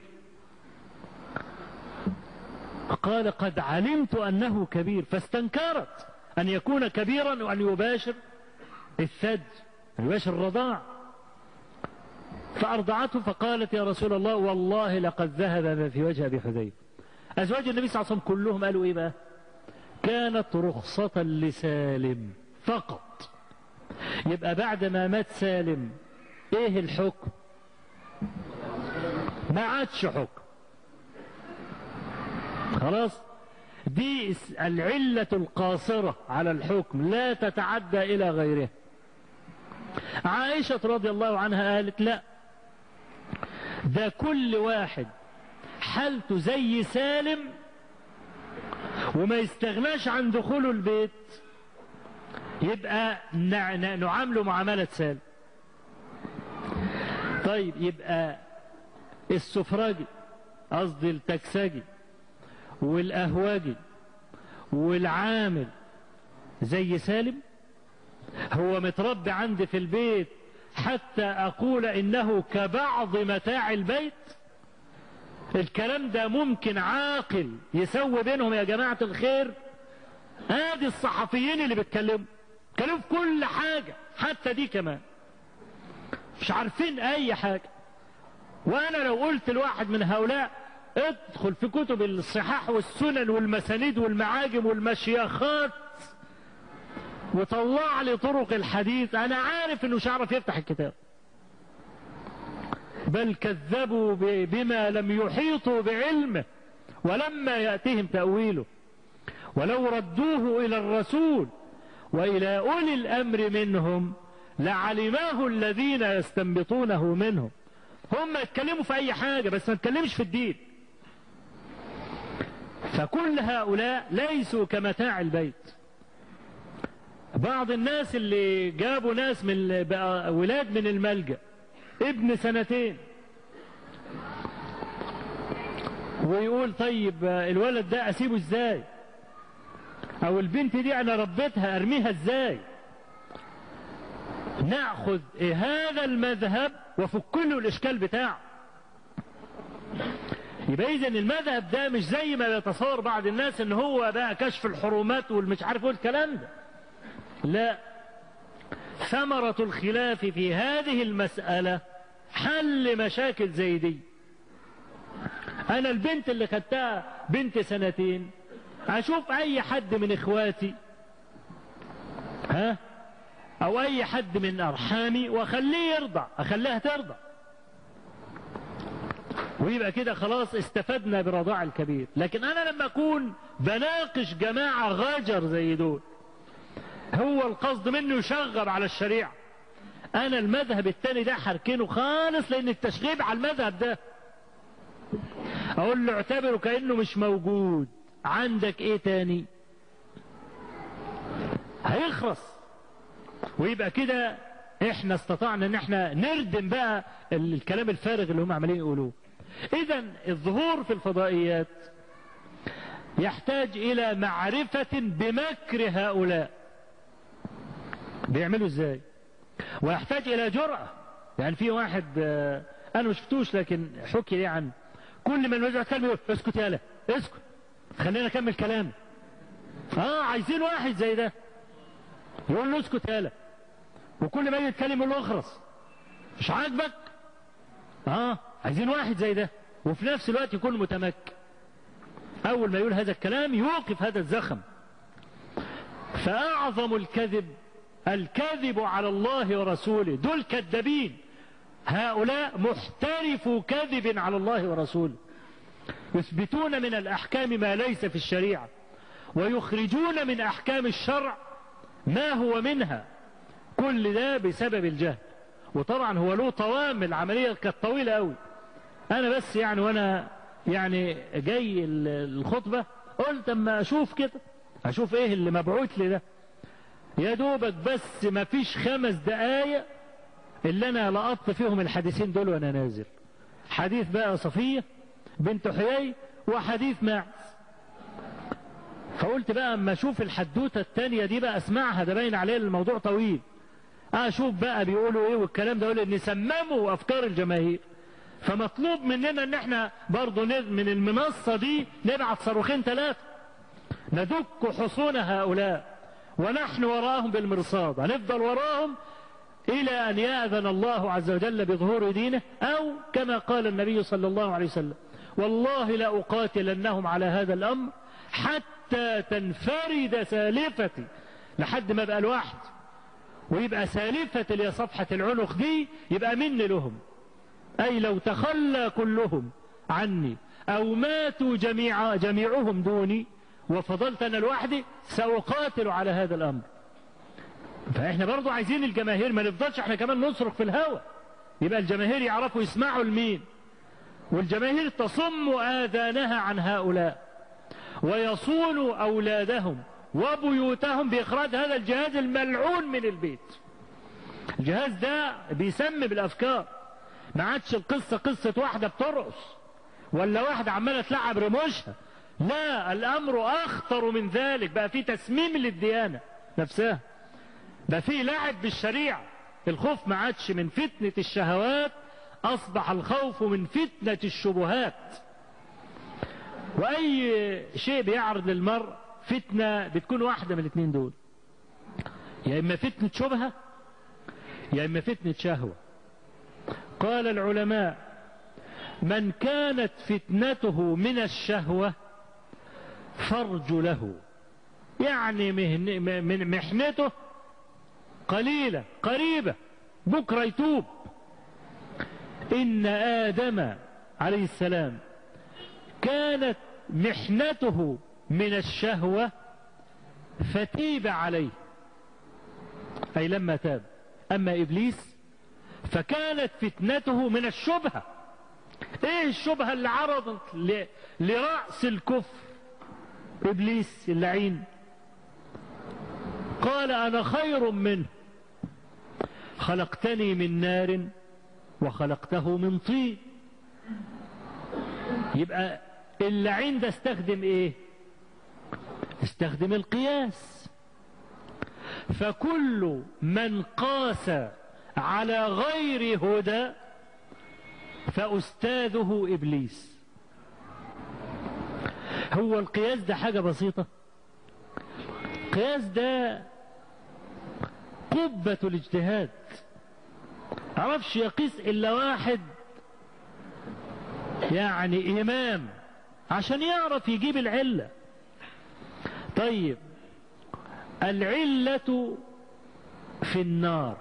قال قد علمت انه كبير فاستنكرت ان يكون كبيرا وان يباشر الثدي ان يباشر الرضاع فارضعته فقالت يا رسول الله والله لقد ذهب ما في وجه ابي حذيفه ازواج النبي صلى الله عليه وسلم كلهم قالوا ايه بقى كانت رخصة لسالم فقط يبقى بعد ما مات سالم ايه الحكم ما عادش حكم خلاص دي العلة القاصرة على الحكم لا تتعدى إلى غيرها عائشة رضي الله عنها قالت لا ده كل واحد حالته زي سالم وما يستغناش عن دخوله البيت يبقى نعامله معاملة سالم طيب يبقى السفراجي قصدي التكسجي والأهواجي والعامل زي سالم هو متربي عندي في البيت حتى أقول إنه كبعض متاع البيت الكلام ده ممكن عاقل يسوي بينهم يا جماعة الخير ادي الصحفيين اللي بيتكلموا كلام في كل حاجة حتى دي كمان مش عارفين اي حاجة وانا لو قلت لواحد من هؤلاء ادخل في كتب الصحاح والسنن والمسانيد والمعاجم والمشيخات وطلع لي طرق الحديث انا عارف انه مش هيعرف يفتح الكتاب بل كذبوا بما لم يحيطوا بعلمه ولما يأتهم تأويله ولو ردوه إلى الرسول وإلى أولي الأمر منهم لعلماه الذين يستنبطونه منهم هم يتكلموا في أي حاجة بس ما يتكلمش في الدين فكل هؤلاء ليسوا كمتاع البيت بعض الناس اللي جابوا ناس من ولاد من الملجأ ابن سنتين ويقول طيب الولد ده اسيبه ازاي او البنت دي انا ربيتها ارميها ازاي ناخذ هذا المذهب وفك له الاشكال بتاعه يبقى اذا المذهب ده مش زي ما يتصور بعض الناس ان هو بقى كشف الحرمات والمش عارف ايه الكلام ده لا ثمرة الخلاف في هذه المسألة حل مشاكل زي دي انا البنت اللي خدتها بنت سنتين اشوف اي حد من اخواتي ها او اي حد من ارحامي واخليه يرضع اخليها ترضع ويبقى كده خلاص استفدنا برضاع الكبير لكن انا لما اكون بناقش جماعة غاجر زي دول هو القصد منه يشغب على الشريعة انا المذهب التاني ده حركنه خالص لان التشغيب على المذهب ده اقول له اعتبره كأنه مش موجود عندك ايه تاني هيخرس ويبقى كده احنا استطعنا ان احنا نردم بقى الكلام الفارغ اللي هم عمالين يقولوه اذا الظهور في الفضائيات يحتاج الى معرفة بمكر هؤلاء بيعملوا ازاي ويحتاج الى جرأة يعني في واحد انا ما شفتوش لكن حكي لي عنه كل ما المزرعة كلمة يقول اسكت يالا اسكت خلينا اكمل كلام اه عايزين واحد زي ده يقول له اسكت يالا وكل ما يتكلم يقول له اخرس مش عاجبك اه عايزين واحد زي ده وفي نفس الوقت يكون متمكن أول ما يقول هذا الكلام يوقف هذا الزخم فأعظم الكذب الكذب على الله ورسوله دول كذابين هؤلاء محترفوا كذب على الله ورسوله يثبتون من الأحكام ما ليس في الشريعة ويخرجون من أحكام الشرع ما هو منها كل ده بسبب الجهل وطبعا هو له طوام العملية كانت طويلة قوي أنا بس يعني وأنا يعني جاي الخطبة قلت أما أشوف كده أشوف إيه اللي مبعوث لي ده يا دوبك بس ما فيش خمس دقايق اللي أنا لقطت فيهم الحديثين دول وأنا نازل حديث بقى صفية بنت حيي وحديث ماعز فقلت بقى اما اشوف الحدوته التانية دي بقى اسمعها ده باين عليه الموضوع طويل اشوف بقى بيقولوا ايه والكلام ده يقول ان سمموا افكار الجماهير فمطلوب مننا ان احنا برضه من المنصه دي نبعت صاروخين ثلاثه ندك حصون هؤلاء ونحن وراهم بالمرصاد هنفضل وراهم إلى أن يأذن الله عز وجل بظهور دينه أو كما قال النبي صلى الله عليه وسلم والله لأقاتلنهم على هذا الأمر حتى تنفرد سالفتي لحد ما بقى الواحد ويبقى سالفة اللي صفحة العنق دي يبقى مني لهم أي لو تخلى كلهم عني أو ماتوا جميع جميعهم دوني وفضلت أنا لوحدي سأقاتل على هذا الأمر فإحنا برضو عايزين الجماهير ما نفضلش إحنا كمان نصرخ في الهوى يبقى الجماهير يعرفوا يسمعوا لمين والجماهير تصم آذانها عن هؤلاء ويصون أولادهم وبيوتهم بإخراج هذا الجهاز الملعون من البيت الجهاز ده بيسمم الأفكار ما عادش القصة قصة واحدة بترقص ولا واحدة عمالة تلعب رموشها لا الأمر أخطر من ذلك بقى في تسميم للديانة نفسها بقى في لعب بالشريعة الخوف ما عادش من فتنة الشهوات أصبح الخوف من فتنة الشبهات وأي شيء بيعرض للمرء فتنة بتكون واحدة من الاثنين دول يا إما فتنة شبهة يا إما فتنة شهوة قال العلماء من كانت فتنته من الشهوة فرج له يعني من محنته قليلة قريبة بكرة يتوب إن آدم عليه السلام كانت محنته من الشهوة فتيب عليه أي لما تاب أما إبليس فكانت فتنته من الشبهة إيه الشبهة اللي عرضت لرأس الكفر إبليس اللعين قال أنا خير منه خلقتني من نار وخلقته من طين يبقى اللعين ده استخدم ايه استخدم القياس فكل من قاس على غير هدى فأستاذه إبليس هو القياس ده حاجة بسيطة القياس ده قبة الاجتهاد عرفش يقيس إلا واحد يعني إمام عشان يعرف يجيب العلة طيب العلة في النار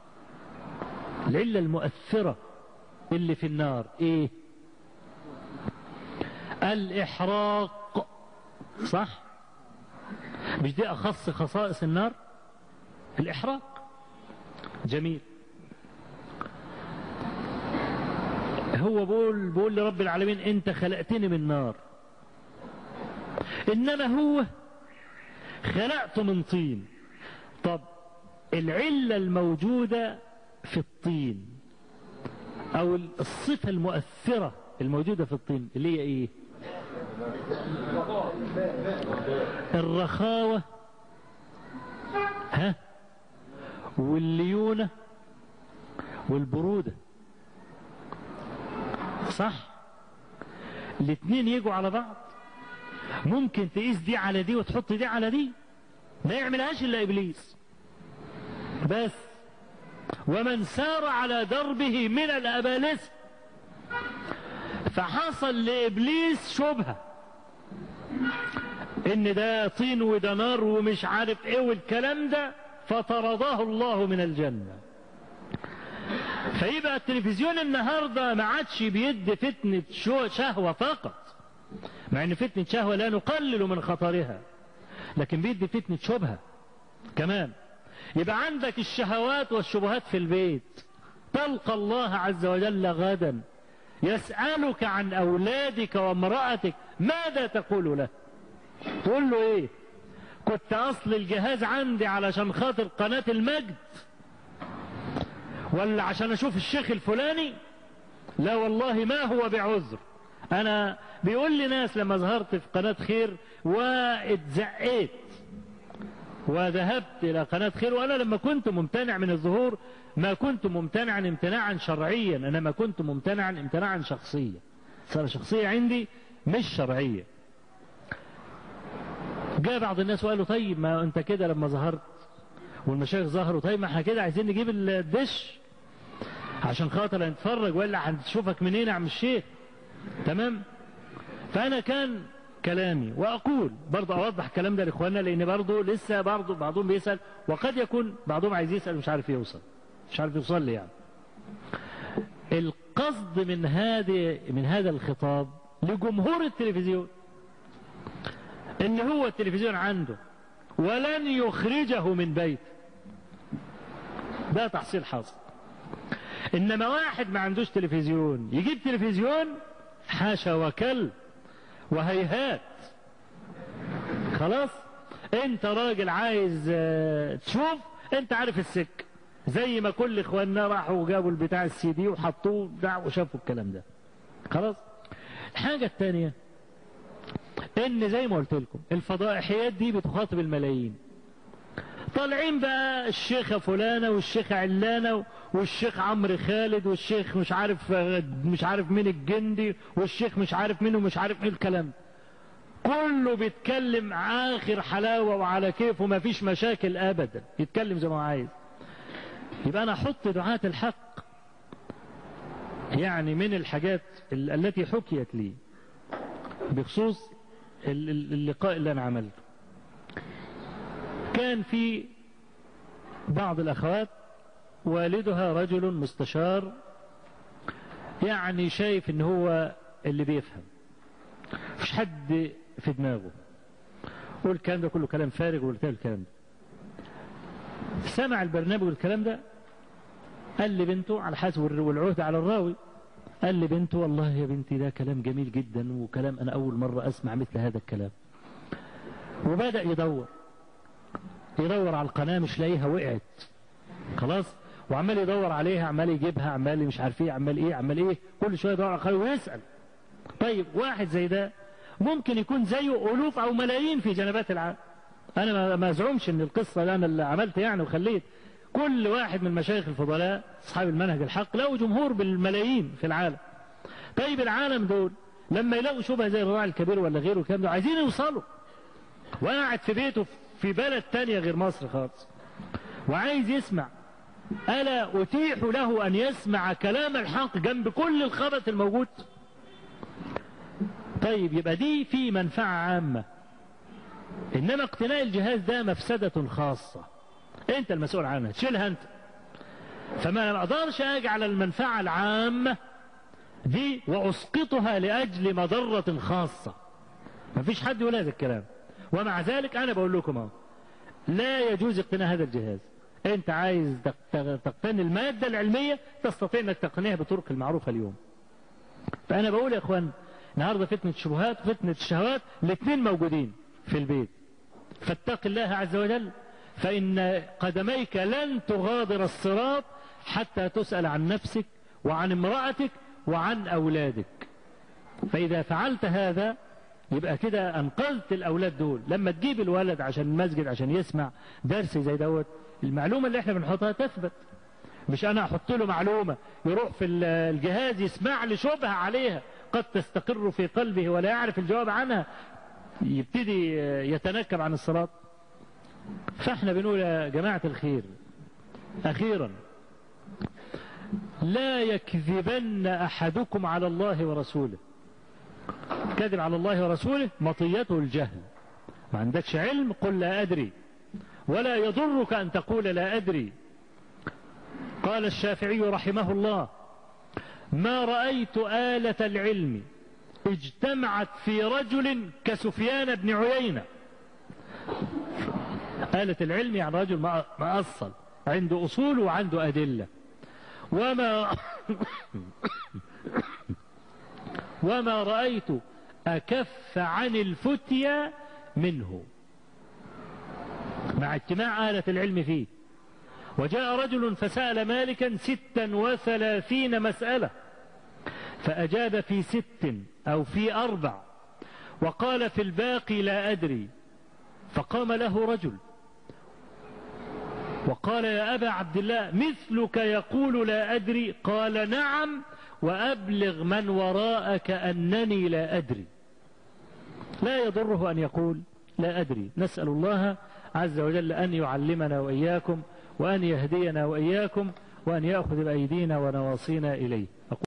العلة المؤثرة اللي في النار ايه الإحراق صح مش دي أخص خصائص النار الإحراق جميل هو بقول بقول لرب العالمين انت خلقتني من نار انما هو خلقته من طين طب العلة الموجودة في الطين او الصفة المؤثرة الموجودة في الطين اللي هي ايه الرخاوة ها والليونة والبرودة صح الاثنين يجوا على بعض ممكن تقيس دي على دي وتحط دي على دي ما يعملهاش الا ابليس بس ومن سار على دربه من الابالسه فحصل لابليس شبهه ان ده طين وده نار ومش عارف ايه والكلام ده فطرده الله من الجنة فيبقى التلفزيون النهاردة ما عادش بيدي فتنة شو- شهوة فقط مع ان فتنة شهوة لا نقلل من خطرها لكن بيدي فتنة شبهة كمان يبقى عندك الشهوات والشبهات في البيت تلقى الله عز وجل غدا يسألك عن أولادك وامرأتك ماذا تقول له تقول له ايه كنت اصل الجهاز عندي علشان خاطر قناة المجد ولا عشان اشوف الشيخ الفلاني لا والله ما هو بعذر انا بيقول لي ناس لما ظهرت في قناة خير واتزقيت وذهبت الى قناة خير وانا لما كنت ممتنع من الظهور ما كنت ممتنعا امتناعا شرعيا انا ما كنت ممتنعا امتناعا شخصيا صار شخصية عندي مش شرعية جاء بعض الناس وقالوا طيب ما انت كده لما ظهرت والمشايخ ظهروا طيب ما احنا كده عايزين نجيب الدش عشان خاطر نتفرج ولا هنشوفك منين يا عم الشيخ تمام فانا كان كلامي واقول برضه اوضح الكلام ده لاخواننا لان برضه لسه برضه بعضهم بيسال وقد يكون بعضهم عايز يسال مش عارف يوصل مش عارف يوصل لي يعني القصد من هذه من هذا الخطاب لجمهور التلفزيون ان هو التلفزيون عنده ولن يخرجه من بيته ده تحصيل حاصل انما واحد ما عندوش تلفزيون يجيب تلفزيون حاشا وكل وهيهات خلاص انت راجل عايز اه تشوف انت عارف السك زي ما كل اخواننا راحوا وجابوا البتاع السي دي وحطوه بتاع وشافوا الكلام ده خلاص الحاجة الثانية ان زي ما قلت لكم الفضائحيات دي بتخاطب الملايين طالعين بقى الشيخة فلانة والشيخة علانة والشيخ عمرو خالد والشيخ مش عارف مش عارف مين الجندي والشيخ مش عارف مين ومش عارف ايه الكلام كله بيتكلم اخر حلاوة وعلى كيفه ما فيش مشاكل ابدا يتكلم زي ما هو عايز يبقى انا احط دعاة الحق يعني من الحاجات التي حكيت لي بخصوص اللقاء اللي انا عملته كان في بعض الاخوات والدها رجل مستشار يعني شايف ان هو اللي بيفهم مفيش حد في دماغه والكلام ده كله كلام فارغ وقلت الكلام ده سمع البرنامج والكلام ده قال لبنته على حسب والعهد على الراوي قال لبنته والله يا بنتي ده كلام جميل جدا وكلام انا اول مرة اسمع مثل هذا الكلام وبدأ يدور يدور على القناة مش لاقيها وقعت خلاص وعمال يدور عليها عمال يجيبها عمال مش عارف ايه عمال ايه عمال ايه كل شويه يدور على القناة ويسأل طيب واحد زي ده ممكن يكون زيه الوف او ملايين في جنبات العالم انا ما ازعمش ان القصه اللي انا اللي عملت يعني وخليت كل واحد من مشايخ الفضلاء اصحاب المنهج الحق له جمهور بالملايين في العالم طيب العالم دول لما يلاقوا شبهه زي الراعي الكبير ولا غيره الكلام ده عايزين يوصلوا وقاعد في بيته في بلد تانية غير مصر خالص وعايز يسمع ألا أتيح له أن يسمع كلام الحق جنب كل الخبث الموجود طيب يبقى دي في منفعة عامة إنما اقتناء الجهاز ده مفسدة خاصة أنت المسؤول عنها تشيلها أنت فما أقدرش أجي على المنفعة العامة دي وأسقطها لأجل مضرة خاصة مفيش حد يقول هذا الكلام ومع ذلك أنا بقول لكم أهو لا يجوز اقتناء هذا الجهاز انت عايز تقتني المادة العلمية تستطيع انك تقتنيها بطرق المعروفة اليوم فانا بقول يا اخوان النهاردة فتنة الشبهات وفتنة الشهوات الاثنين موجودين في البيت فاتق الله عز وجل فإن قدميك لن تغادر الصراط حتى تسأل عن نفسك وعن امرأتك وعن أولادك فإذا فعلت هذا يبقى كده أنقذت الأولاد دول لما تجيب الولد عشان المسجد عشان يسمع درس زي دوت المعلومة اللي احنا بنحطها تثبت مش أنا أحط له معلومة يروح في الجهاز يسمع لي شبهة عليها قد تستقر في قلبه ولا يعرف الجواب عنها يبتدي يتنكب عن الصلاة فاحنا بنقول يا جماعة الخير أخيرا لا يكذبن أحدكم على الله ورسوله كذب على الله ورسوله مطيته الجهل ما عندكش علم قل لا أدري ولا يضرك أن تقول لا أدري قال الشافعي رحمه الله ما رأيت آلة العلم اجتمعت في رجل كسفيان بن عيينة آلة العلم يعني رجل مأصل عنده أصول وعنده أدلة وما وما رأيت أكف عن الفتيا منه مع اجتماع آلة العلم فيه وجاء رجل فسأل مالكا ستا وثلاثين مسألة فأجاب في ست أو في أربع وقال في الباقي لا أدري فقام له رجل وقال يا أبا عبد الله مثلك يقول لا أدري قال نعم وأبلغ من وراءك أنني لا أدري لا يضره أن يقول لا أدري نسأل الله عز وجل أن يعلمنا وإياكم وأن يهدينا وإياكم وأن يأخذ بأيدينا ونواصينا إليه